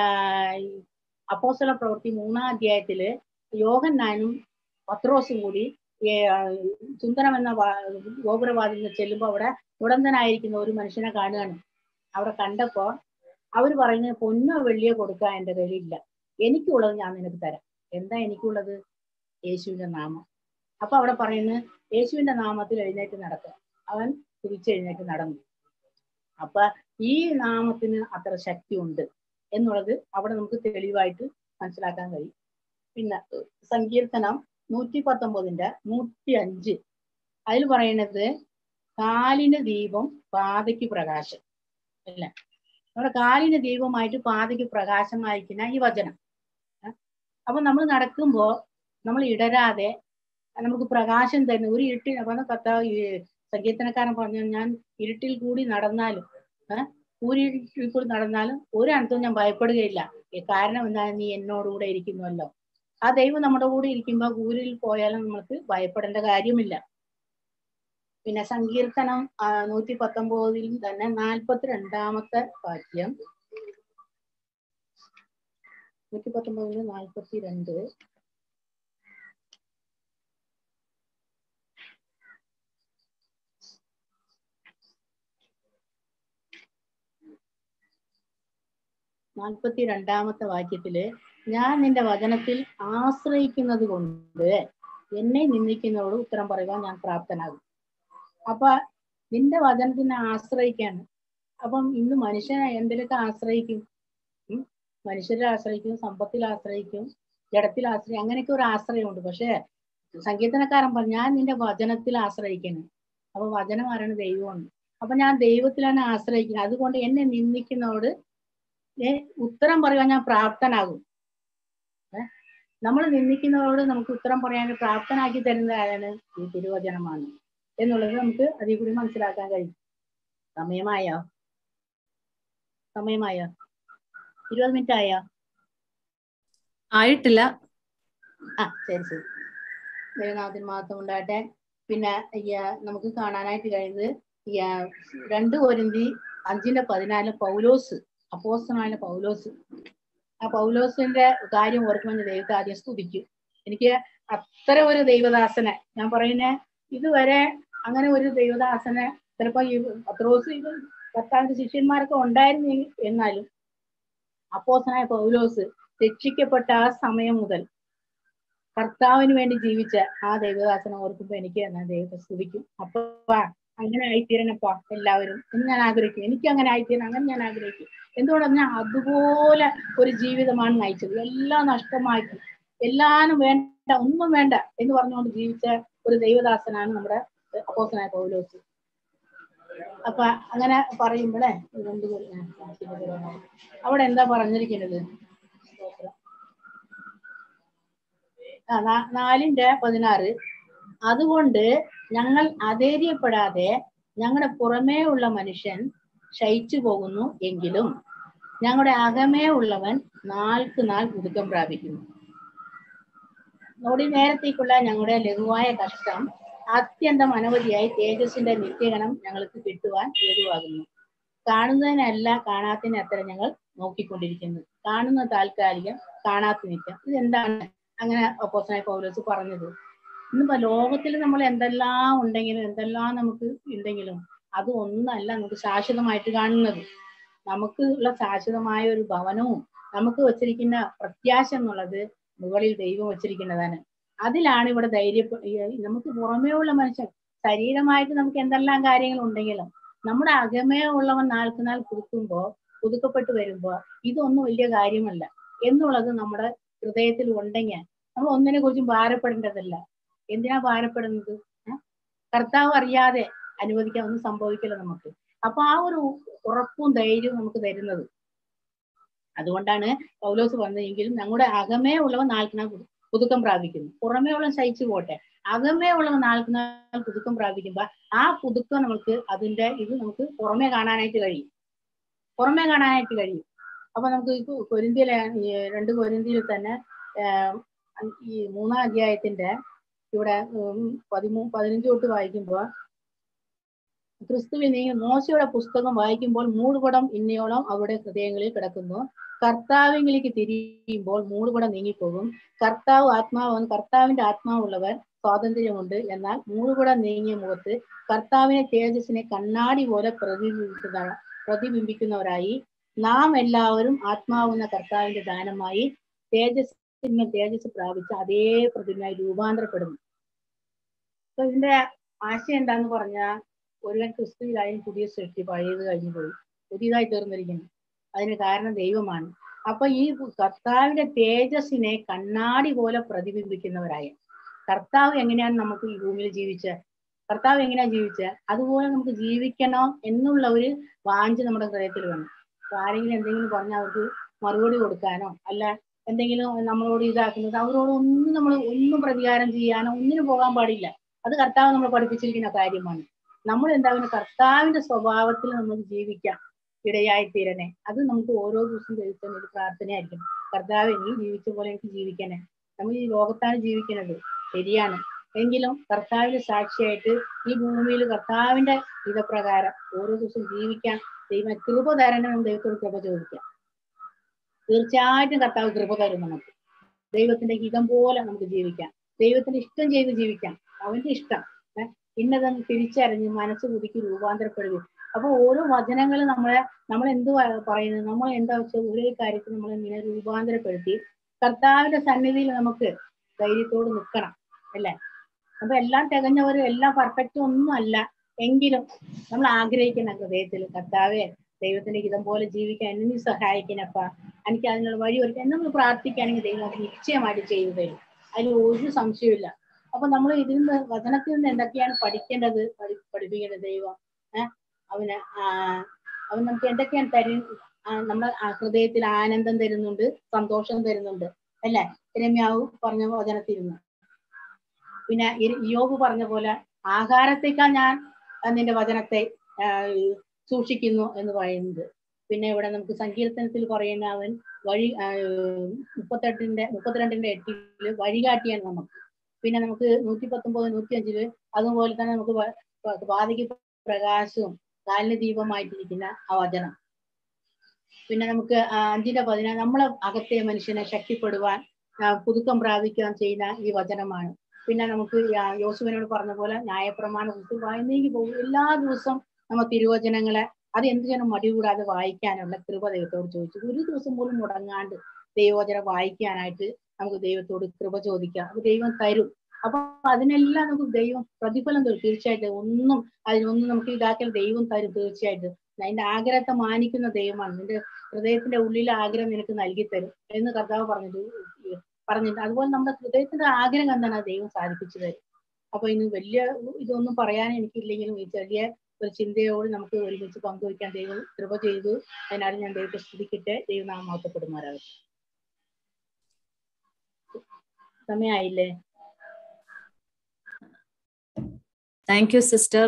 അപ്പോസ്തല പ്രവൃത്തി മൂന്നാം അധ്യായത്തില് യോഹന്നാനും പത്രോസും കൂടി സുന്ദരം എന്ന ഗോപുരവാതിൽ ചെല്ലുമ്പോൾ അവിടെ ഉടന്തനായിരിക്കുന്ന ഒരു മനുഷ്യനെ കാണുകയാണ് അവിടെ കണ്ടപ്പോ അവർ പറയുന്നത് പൊന്നോ വെള്ളിയോ കൊടുക്കാൻ എൻ്റെ കയ്യിലില്ല എനിക്കുള്ളത് ഞാൻ നിനക്ക് തരാം എന്താ എനിക്കുള്ളത് യേശുവിന്റെ നാമം അപ്പൊ അവിടെ പറയുന്നത് യേശുവിന്റെ നാമത്തിൽ എഴുന്നേറ്റ് നടക്കുക അവൻ തിരിച്ചെഴുന്നേറ്റ് നടന്നു അപ്പൊ ഈ നാമത്തിന് അത്ര ശക്തി ഉണ്ട് എന്നുള്ളത് അവിടെ നമുക്ക് തെളിവായിട്ട് മനസ്സിലാക്കാൻ കഴിയും പിന്നെ സങ്കീർത്തനം നൂറ്റി പത്തൊമ്പതിന്റെ നൂറ്റി അഞ്ച് അതിൽ പറയുന്നത് കാലിന് ദീപം പാതയ്ക്ക് പ്രകാശം അല്ല നമ്മുടെ കാലിന് ദീപമായിട്ട് പാതയ്ക്ക് പ്രകാശമായിരിക്കുന്ന ഈ വചനം അപ്പൊ നമ്മൾ നടക്കുമ്പോ നമ്മൾ ഇടരാതെ നമുക്ക് പ്രകാശം തരുന്ന ഒരു ഇരുട്ടിൽ അപ്പൊ കർത്താവ് സങ്കീർത്തനക്കാരൻ പറഞ്ഞു ഞാൻ ഇരുട്ടിൽ കൂടി നടന്നാലും ഏഹ് കൂരിരുട്ടിൽ കൂടി നടന്നാലും ഒരു അനത്തും ഞാൻ ഭയപ്പെടുകയില്ല കാരണം എന്താണ് നീ എന്നോടുകൂടെ ഇരിക്കുന്നുവല്ലോ ആ ദൈവം നമ്മുടെ കൂടെ ഇരിക്കുമ്പോൾ കൂരിൽ പോയാലും നമുക്ക് ഭയപ്പെടേണ്ട കാര്യമില്ല പിന്നെ സങ്കീർത്തനം നൂറ്റി പത്തൊമ്പതിൽ തന്നെ നാൽപ്പത്തിരണ്ടാമത്തെ വാക്യം നൂറ്റി പത്തൊമ്പതിൽ നാൽപ്പത്തി രണ്ട് നാൽപ്പത്തി രണ്ടാമത്തെ വാക്യത്തില് ഞാൻ നിന്റെ വചനത്തിൽ ആശ്രയിക്കുന്നത് കൊണ്ട് എന്നെ നിന്ദിക്കുന്നവരോട് ഉത്തരം പറയുവാൻ ഞാൻ പ്രാപ്തനാകും അപ്പൊ നിന്റെ വചനത്തിനെ ആശ്രയിക്കാണ് അപ്പം ഇന്ന് മനുഷ്യനെ എന്തിലൊക്കെ ആശ്രയിക്കും ഉം മനുഷ്യരെ ആശ്രയിക്കും സമ്പത്തിൽ ആശ്രയിക്കും ജഡത്തിൽ ആശ്രയിക്കും അങ്ങനെയൊക്കെ ഒരു ആശ്രയമുണ്ട് പക്ഷെ സംഗീതനക്കാരൻ പറഞ്ഞു ഞാൻ നിന്റെ വചനത്തിൽ ആശ്രയിക്കുന്നു അപ്പൊ വചനം ആരാണ് ദൈവമാണ് അപ്പൊ ഞാൻ ദൈവത്തിലാണ് ആശ്രയിക്കുന്നത് അതുകൊണ്ട് എന്നെ നിന്ദിക്കുന്നതോട് ഉത്തരം പറയുവാൻ ഞാൻ പ്രാപ്തനാകും നമ്മൾ നിന്ദിക്കുന്നവരോട് നമുക്ക് ഉത്തരം പറയാൻ പ്രാപ്തനാക്കി തരുന്ന ആരാണ് ഈ തിരുവചനമാണ് എന്നുള്ളത് നമുക്ക് അതിൽ കൂടി മനസ്സിലാക്കാൻ കഴിയും സമയമായോ സമയമായോ ഇരുപത് മിനിറ്റ് ആയോ ആയിട്ടില്ല ആ ശരി ശരി ദൈവനാഥൻ മാത്രം ഉണ്ടാകട്ടെ പിന്നെ നമുക്ക് കാണാനായിട്ട് കഴിയുന്നത് രണ്ട് കോരിന്തി അഞ്ചിന്റെ പതിനാല് പൗലോസ് അപ്പോസ്തനായ പൗലോസ് ആ പൗലോസിന്റെ കാര്യം ഓർക്കുമ്പോൾ ദൈവത്തെ ആദ്യം സ്തുതിക്കും എനിക്ക് അത്ര ഒരു ദൈവദാസനെ ഞാൻ പറയുന്നേ ഇതുവരെ അങ്ങനെ ഒരു ദൈവദാസനെ ചിലപ്പോ ഈ പത്രോസ് ഇത് കർത്താവിന്റെ ശിഷ്യന്മാരൊക്കെ ഉണ്ടായിരുന്നു എന്നാലും അപ്പോസനായ പൗലോസ് രക്ഷിക്കപ്പെട്ട ആ സമയം മുതൽ കർത്താവിന് വേണ്ടി ജീവിച്ച ആ ദൈവദാസനെ ഓർക്കുമ്പോ എനിക്ക് എന്നാ ദൈവത്തെ സ്തുതിക്കും അപ്പൊ അങ്ങനെ ആയിത്തീരണപ്പാ എല്ലാവരും എന്ന് ഞാൻ ആഗ്രഹിക്കും എനിക്ക് അങ്ങനെ ആയിത്തീരണം അങ്ങനെ ഞാൻ ആഗ്രഹിക്കും എന്തുകൊണ്ടെന്നാ അതുപോലെ ഒരു ജീവിതമാണ് നയിച്ചത് എല്ലാം നഷ്ടമാക്കി എല്ലാനും വേണ്ട ഒന്നും വേണ്ട എന്ന് പറഞ്ഞുകൊണ്ട് ജീവിച്ച ഒരു ദൈവദാസനാണ് നമ്മുടെ അപ്പോസനായ പൗലോസ് അപ്പൊ അങ്ങനെ പറയുമ്പോഴേ രണ്ട് അവിടെ എന്താ പറഞ്ഞിരിക്കുന്നത് ആ നാ- നാലിന്റെ പതിനാറ് അതുകൊണ്ട് ഞങ്ങൾ അധൈര്യപ്പെടാതെ ഞങ്ങളുടെ പുറമേ ഉള്ള മനുഷ്യൻ ക്ഷയിച്ചു പോകുന്നു എങ്കിലും ഞങ്ങളുടെ അകമേ ഉള്ളവൻ നാൾക്ക് നാൾ പുതുക്കം പ്രാപിക്കുന്നു നോടി നേരത്തേക്കുള്ള ഞങ്ങളുടെ ലഘുവായ കഷ്ടം അത്യന്തം അനവധിയായി തേജസ്സിന്റെ നിത്യഗണം ഞങ്ങൾക്ക് കിട്ടുവാൻ ഹേതുവാകുന്നു കാണുന്നതിനല്ല കാണാത്തതിന് അത്ര ഞങ്ങൾ നോക്കിക്കൊണ്ടിരിക്കുന്നു കാണുന്ന താൽക്കാലികം കാണാത്ത നിത്യം ഇതെന്താണ് അങ്ങനെ ഒപ്പോസനായ പൗലോസ് പറഞ്ഞത് ഇന്നിപ്പോ ലോകത്തിൽ നമ്മൾ എന്തെല്ലാം ഉണ്ടെങ്കിലും എന്തെല്ലാം നമുക്ക് ഉണ്ടെങ്കിലും അത് ഒന്നല്ല നമുക്ക് ശാശ്വതമായിട്ട് കാണുന്നത് നമുക്ക് ഉള്ള ശാശ്വതമായ ഒരു ഭവനവും നമുക്ക് വച്ചിരിക്കുന്ന പ്രത്യാശ എന്നുള്ളത് മുകളിൽ ദൈവം വച്ചിരിക്കുന്നതാണ് അതിലാണ് ഇവിടെ ധൈര്യ നമുക്ക് പുറമേ ഉള്ള മനുഷ്യൻ ശരീരമായിട്ട് നമുക്ക് എന്തെല്ലാം കാര്യങ്ങൾ ഉണ്ടെങ്കിലും നമ്മുടെ അകമേ ഉള്ളവൻ നാൾക്ക് നാൾ പുതുക്കുമ്പോ പുതുക്കപ്പെട്ടു വരുമ്പോ ഇതൊന്നും വലിയ കാര്യമല്ല എന്നുള്ളത് നമ്മുടെ ഹൃദയത്തിൽ ഉണ്ടെങ്കിൽ നമ്മൾ ഒന്നിനെ കുറിച്ചും ഭാരപ്പെടേണ്ടതല്ല എന്തിനാ ഭാരപ്പെടുന്നത് ഏ? കർത്താവ് അറിയാതെ അനുവദിക്കാൻ ഒന്നും സംഭവിക്കില്ല നമുക്ക് അപ്പൊ ആ ഒരു ഉറപ്പും ധൈര്യവും നമുക്ക് തരുന്നത് അതുകൊണ്ടാണ് പൗലോസ് പറഞ്ഞതെങ്കിലും ഞങ്ങളുടെ അകമേ ഉള്ളവ നാൾക്ക് നാൾ പുതു- പുതുക്കം പ്രാപിക്കുന്നു പുറമേ ഉള്ള ശയിച്ചു പോട്ടെ അകമേ ഉള്ളവ നാൾക്ക് നാൾ പുതുക്കം പ്രാപിക്കുമ്പോ ആ പുതുക്കം നമുക്ക് അതിന്റെ ഇത് നമുക്ക് പുറമേ കാണാനായിട്ട് കഴിയും പുറമേ കാണാനായിട്ട് കഴിയും അപ്പൊ നമുക്ക് ഈ കൊരിന്തിയിലെ ഈ രണ്ട് കൊരിന്തിയിൽ തന്നെ ആഹ് ഈ മൂന്നാം അധ്യായത്തിന്റെ ഇവിടെ ഉം പതിമൂ പതിനഞ്ച് തൊട്ട് വായിക്കുമ്പോൾ ക്രിസ്തുവിൽ നീ മോശയുടെ പുസ്തകം വായിക്കുമ്പോൾ മൂടുപടം ഇന്നയോളം അവരുടെ ഹൃദയങ്ങളിൽ കിടക്കുന്നു കർത്താവിലേക്ക് തിരിയുമ്പോൾ മൂടുപടം നീങ്ങിപ്പോകും കർത്താവ് ആത്മാവ് കർത്താവിന്റെ ആത്മാവുള്ളവർ സ്വാതന്ത്ര്യമുണ്ട് എന്നാൽ മൂടുപടം നീങ്ങിയ മുഖത്ത് കർത്താവിനെ തേജസ്സിനെ കണ്ണാടി പോലെ പ്രതിബിംബിക്കുന്ന പ്രതിബിംബിക്കുന്നവരായി നാം എല്ലാവരും ആത്മാവുന്ന കർത്താവിന്റെ ദാനമായി തേജസ്സിന് തേജസ് പ്രാപിച്ച അതേ പ്രതിമയായി രൂപാന്തരപ്പെടുന്നു അപ്പൊ ഇതിന്റെ ആശയം എന്താന്ന് പറഞ്ഞാൽ ഒരുവൻ ക്രിസ്തുവിലായും പുതിയ സൃഷ്ടി പഴയത് കഴിഞ്ഞു പോയി പുതിയതായി തീർന്നിരിക്കുന്നു അതിന് കാരണം ദൈവമാണ് അപ്പൊ ഈ കർത്താവിന്റെ തേജസ്സിനെ കണ്ണാടി പോലെ പ്രതിബിംബിക്കുന്നവരായ കർത്താവ് എങ്ങനെയാണ് നമുക്ക് ഈ ഭൂമിയിൽ ജീവിച്ച കർത്താവ് എങ്ങനെയാ ജീവിച്ച അതുപോലെ നമുക്ക് ജീവിക്കണം എന്നുള്ള ഒരു വാഞ്ച നമ്മുടെ ഹൃദയത്തിൽ വേണം അപ്പൊ ആരെങ്കിലും എന്തെങ്കിലും പറഞ്ഞാൽ അവർക്ക് മറുപടി കൊടുക്കാനോ അല്ല എന്തെങ്കിലും നമ്മളോട് ഇതാക്കുന്നത് അവരോട് ഒന്നും നമ്മൾ ഒന്നും പ്രതികാരം ചെയ്യാനോ ഒന്നിനും പോകാൻ പാടില്ല അത് കർത്താവ് നമ്മൾ പഠിപ്പിച്ചിരിക്കുന്ന കാര്യമാണ് നമ്മൾ എന്താകുന്ന കർത്താവിന്റെ സ്വഭാവത്തിൽ നമുക്ക് ജീവിക്കാം ഇടയായി തീരണേ അത് നമുക്ക് ഓരോ ദിവസവും ദൈവത്തിന് ഒരു പ്രാർത്ഥനയായിരിക്കും കർത്താവ് നീ ജീവിച്ച പോലെ എനിക്ക് ജീവിക്കണേ നമ്മൾ ഈ ലോകത്താണ് ജീവിക്കുന്നത് ശരിയാണ് എങ്കിലും കർത്താവിന്റെ സാക്ഷിയായിട്ട് ഈ ഭൂമിയിൽ കർത്താവിന്റെ ഇതപ്രകാരം ഓരോ ദിവസവും ജീവിക്കാൻ ദൈവം കൃപ തരണം എന്ന് ദൈവത്തോട് കൃപ ചോദിക്കാം തീർച്ചയായിട്ടും കർത്താവ് കൃപ തരും നമുക്ക് ദൈവത്തിന്റെ ഹിതം പോലെ നമുക്ക് ജീവിക്കാം ദൈവത്തിന്റെ ഇഷ്ടം ചെയ്ത് ജീവിക്കാം അവന്റെ ഇഷ്ടം ഏഹ് ഇന്നതെന്ന് തിരിച്ചറിഞ്ഞ് മനസ്സ് പുതുക്കി രൂപാന്തരപ്പെടുകയും അപ്പൊ ഓരോ വചനങ്ങൾ നമ്മളെ നമ്മൾ എന്ത് പ- പറയുന്നത് നമ്മൾ എന്താ വെച്ചാൽ ഓരോ കാര്യത്തിൽ നമ്മൾ ഇങ്ങനെ രൂപാന്തരപ്പെടുത്തി കർത്താവിന്റെ സന്നിധിയിൽ നമുക്ക് ധൈര്യത്തോട് നിൽക്കണം അല്ലേ അപ്പൊ എല്ലാം തികഞ്ഞവരും എല്ലാം പെർഫെക്റ്റ് ഒന്നും അല്ല എങ്കിലും നമ്മൾ ആഗ്രഹിക്കുന്ന ഹൃദയത്തിൽ കർത്താവെ ദൈവത്തിന്റെ ഹിതം പോലെ ജീവിക്കാൻ എന്നെ നീ സഹായിക്കണപ്പ എനിക്ക് അതിനുള്ള വഴി ഒരുക്കാൻ എന്ന് നമ്മൾ പ്രാർത്ഥിക്കുകയാണെങ്കിൽ ദൈവം അത് നിശ്ചയമായിട്ട് ചെയ്തു തരും അതിൽ ഒരു സംശയമില്ല അപ്പൊ നമ്മൾ ഇതിൽ നിന്ന് വചനത്തിൽ നിന്ന് എന്തൊക്കെയാണ് പഠിക്കേണ്ടത് പഠി പഠിപ്പിക്കേണ്ടത് ദൈവം ഏഹ് അവന് ആ അവൻ നമുക്ക് എന്തൊക്കെയാണ് തരും നമ്മുടെ ആ ഹൃദയത്തിൽ ആനന്ദം തരുന്നുണ്ട് സന്തോഷം തരുന്നുണ്ട് അല്ലേ രമ്യാവ് പറഞ്ഞ വചനത്തിൽ നിന്ന് പിന്നെ ഇ- യോബ് പറഞ്ഞ പോലെ ആഹാരത്തേക്കാൾ ഞാൻ ആ, നിന്റെ വചനത്തെ ആ, സൂക്ഷിക്കുന്നു എന്ന് പറയുന്നത് പിന്നെ ഇവിടെ നമുക്ക് സങ്കീർത്തനത്തിൽ പറയുന്ന അവൻ വഴി ആ, മുപ്പത്തെട്ടിന്റെ മുപ്പത്തിരണ്ടിന്റെ എട്ടില് വഴികാട്ടിയാണ് നമുക്ക് പിന്നെ നമുക്ക് നൂറ്റി പത്തൊമ്പത് നൂറ്റി അഞ്ചില് അതുപോലെ തന്നെ നമുക്ക് വ- പ- പാതിക്ക് പ്രകാശവും കാലിന് ദീപമായിട്ടിരിക്കുന്ന ആ വചനം പിന്നെ നമുക്ക് ആ അഞ്ചിന്റെ പതിനാറ് നമ്മളെ അകത്തെ മനുഷ്യനെ ശക്തിപ്പെടുവാൻ ആ, പുതുക്കം പ്രാപിക്കാൻ ചെയ്യുന്ന ഈ വചനമാണ് പിന്നെ നമുക്ക് യാ- യോസുവിനോട് പറഞ്ഞ പോലെ ന്യായപ്രമാണ പുസ്തകം വായനയ്ക്ക് പോകും എല്ലാ ദിവസവും നമ്മ തിരുവചനങ്ങളെ അത് എന്ത് ചെയ്യണം മടി കൂടാതെ വായിക്കാനുള്ള കൃപ ദൈവത്തോട് ചോദിച്ചു ഒരു ദിവസം പോലും മുടങ്ങാണ്ട് ദൈവവചനം വായിക്കാനായിട്ട് നമുക്ക് ദൈവത്തോട് കൃപ ചോദിക്കാം അത് ദൈവം തരും അപ്പൊ അതിനെല്ലാം നമുക്ക് ദൈവം പ്രതിഫലം തരും തീർച്ചയായിട്ടും ഒന്നും അതിനൊന്നും നമുക്ക് ഇതാക്കൽ ദൈവം തരും തീർച്ചയായിട്ടും അതിന്റെ ആഗ്രഹത്തെ മാനിക്കുന്ന ദൈവമാണ് നിന്റെ ഹൃദയത്തിന്റെ ഉള്ളിലെ ആഗ്രഹം നിനക്ക് നൽകി തരും എന്ന് കർത്താവ് പറഞ്ഞിട്ട് പറഞ്ഞിട്ട് അതുപോലെ നമ്മുടെ ഹൃദയത്തിന്റെ ആഗ്രഹം എന്താണ് അത് ദൈവം സാധിപ്പിച്ചു തരും അപ്പൊ ഇന്ന് വലിയ ഇതൊന്നും പറയാൻ എനിക്കില്ലെങ്കിലും ഈ ചെറിയ ഒരു ചിന്തയോട് നമുക്ക് ഒരുമിച്ച് പങ്കുവയ്ക്കാൻ ദൈവം കൃപ ചെയ്തു അതിനാണ് ഞാൻ ദൈവത്തെ സ്തുതിക്കട്ടെ ദൈവം നാം മഹത്വപ്പെടുമാറാകട്ടെ സമയമായില്ലേ താങ്ക് യു സിസ്റ്റർ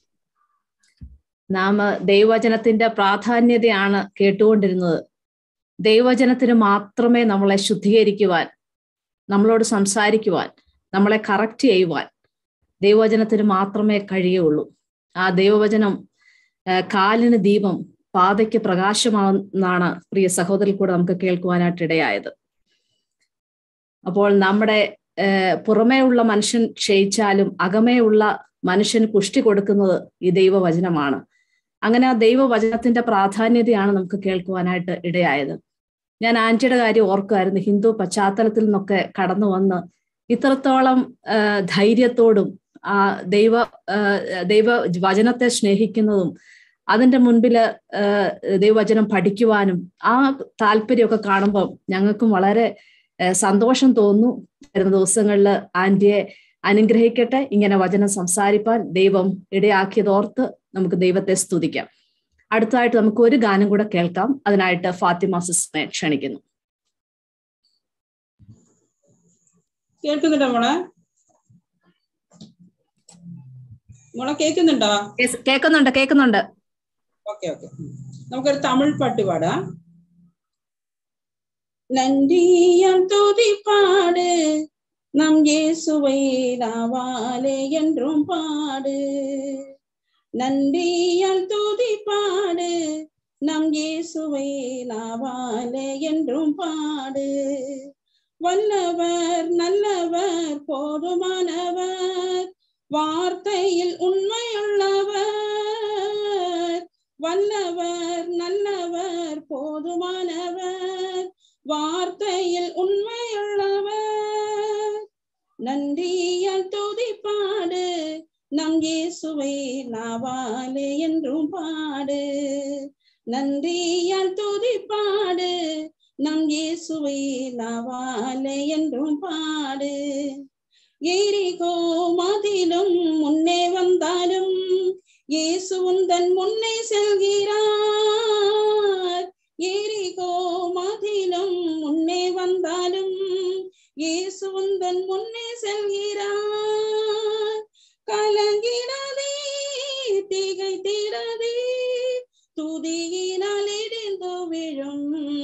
നാം ദൈവവചനത്തിന്റെ പ്രാധാന്യതയാണ് കേട്ടുകൊണ്ടിരുന്നത് ദൈവവചനത്തിന് മാത്രമേ നമ്മളെ ശുദ്ധീകരിക്കുവാൻ നമ്മളോട് സംസാരിക്കുവാൻ നമ്മളെ കറക്റ്റ് ചെയ്യുവാൻ ദൈവവചനത്തിന് മാത്രമേ കഴിയുള്ളൂ ആ ദൈവവചനം കാലിന് ദീപം പാതയ്ക്ക് പ്രകാശമാണെന്നാണ് പ്രിയ സഹോദരിൽ കൂടെ നമുക്ക് കേൾക്കുവാനായിട്ട് ഇടയായത് അപ്പോൾ നമ്മുടെ പുറമേ ഉള്ള മനുഷ്യൻ ക്ഷയിച്ചാലും അകമേ ഉള്ള മനുഷ്യന് പുഷ്ടി കൊടുക്കുന്നത് ഈ ദൈവവചനമാണ് അങ്ങനെ ആ ദൈവവചനത്തിന്റെ പ്രാധാന്യതയാണ് നമുക്ക് കേൾക്കുവാനായിട്ട് ഇടയായത് ഞാൻ ആന്റിയുടെ കാര്യം ഓർക്കുമായിരുന്നു ഹിന്ദു പശ്ചാത്തലത്തിൽ നിന്നൊക്കെ കടന്നു വന്ന് ഇത്രത്തോളം ധൈര്യത്തോടും ആ ദൈവ ദൈവ വചനത്തെ സ്നേഹിക്കുന്നതും അതിന്റെ മുൻപില് ദൈവവചനം പഠിക്കുവാനും ആ താല്പര്യമൊക്കെ കാണുമ്പോൾ ഞങ്ങൾക്കും വളരെ സന്തോഷം തോന്നുന്നു വരുന്ന ദിവസങ്ങളിൽ ആന്റിയെ അനുഗ്രഹിക്കട്ടെ ഇങ്ങനെ വചനം സംസാരിപ്പാൻ ദൈവം ഇടയാക്കിയതോർത്ത് നമുക്ക് ദൈവത്തെ സ്തുതിക്കാം അടുത്തതായിട്ട് നമുക്ക് ഒരു ഗാനം കൂടെ കേൾക്കാം അതിനായിട്ട് ഫാത്തിമ സിസ്റ്റിനെ ക്ഷണിക്കുന്നു കേൾക്കുന്നുണ്ടോ മോളെ മോളെ കേൾക്കുന്നുണ്ടോ കേൾക്കുന്നുണ്ട് കേൾക്കുന്നുണ്ട് ഓക്കെ ഓക്കെ നമുക്കൊരു തമിഴ് പാട്ട് പാടാം நன்றியால் துதிப்பாடு நம் இயேசுவை நாவாலே என்றும் பாடு நன்றியால் துதிப்பாடு நம் இயேசுவை நாவாலே என்றும் பாடு வல்லவர் நல்லவர் போதுமானவர் வார்த்தையில் உண்மையுள்ளவர் வல்லவர் நல்லவர் போதுமானவர் வார்த்தையில் உண்மையுள்ளவர் நன்றியால் துதிப்பாடு நம் இயேசுவை நாவாலே என்றும் பாடு நன்றியால் துதிப்பாடு நம் இயேசுவை நாவாலே என்றும் பாடு எரிகோ மதிலும் முன்னே வந்தாலும் இயேசு உந்தன் முன்னே செல்கிறார் எரிகோ மதிலும் முன்னே வந்தாலும் இயேசு உந்தன் முன்னே செல்கிறார் கலங்கிடாதே திகைத்திடாதே துதியினால் இடிந்து விழும்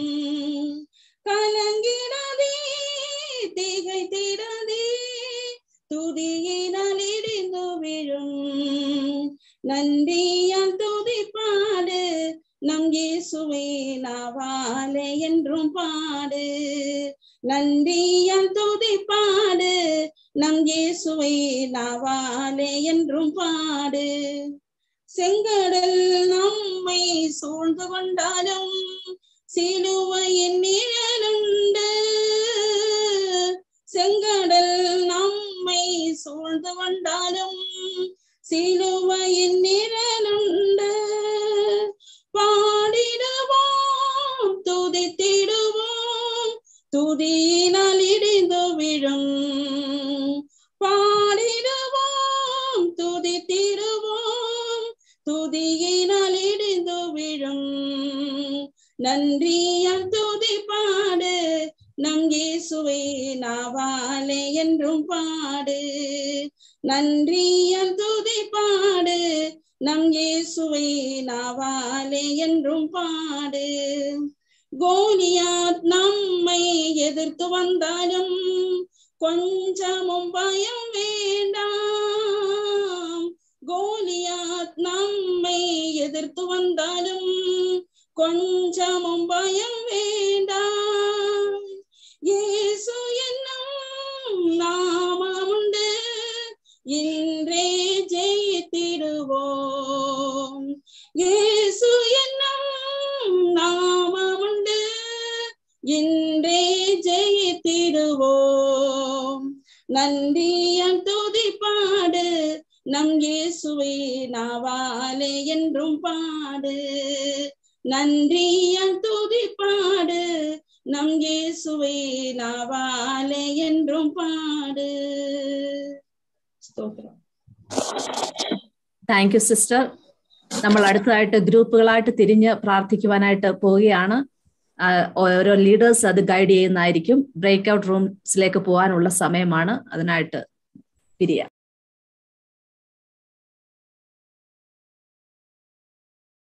கலங்கிடாதே திகைத்திடாதே துதியினால் இடிந்து விழும் நன்றியால் துதிப்பாடு நம் இயேசுவை நாவாலே என்றும் பாடு நன்றியால் துதிப்பாடு நம் இயேசுவை நாவாலே என்றும் பாடு செங்கடல் நம்மை சூழ்ந்து கொண்டாலும் சிலுவையின் நிழலுண்டு செங்கடல் நம்மை சூழ்ந்து கொண்டாலும் சிலுவையின் நிழலுண்டு பாடிடுவோம் துதித்திடுவோம் துதியினால் இடிந்து விழும் பாடிடுவோம் துதித்திடுவோம் துதியினால் இடிந்து விழும் நன்றியால் துதிப்பாடு நம் இயேசுவை நாவாலே என்றும் பாடு நன்றியால் துதிப்பாடு நம் இயேசுவை நாவாலே என்றும் பாடு கோலியாத் நம்மை எதிர்த்து வந்தாலும் கொஞ்சமும் பயம் வேண்டாம் கோலியாத் நம்மை எதிர்த்து வந்தாலும் கொஞ்சமும் பயம் வேண்டாம் இயேசு என்னும் நாமமுண்டு இன்றே ஜெயித்திடுவோம் യേസു എന്നും നാമമുണ്ട് ഇன்றே ஜெயித்திடுவோம் நன்றியால் துதிப்பாடு நம் இயேசுவை நாவாலே என்றும் பாடு நன்றியால் துதிப்பாடு நம் இயேசுவை நாவாலே என்றும் பாடு ஸ்தோத்திரம் താങ്ക് യു സിസ്റ്റർ നമ്മൾ അടുത്തതായിട്ട് ഗ്രൂപ്പുകളായിട്ട് തിരിഞ്ഞ് പ്രാർത്ഥിക്കുവാനായിട്ട് പോവുകയാണ് ആ, ഓരോ ലീഡേഴ്സ് അത് ഗൈഡ് ചെയ്യുന്നതായിരിക്കും ബ്രേക്ക് ഔട്ട് റൂംസിലേക്ക് പോകാനുള്ള സമയമാണ് അതിനായിട്ട് പിരിയാം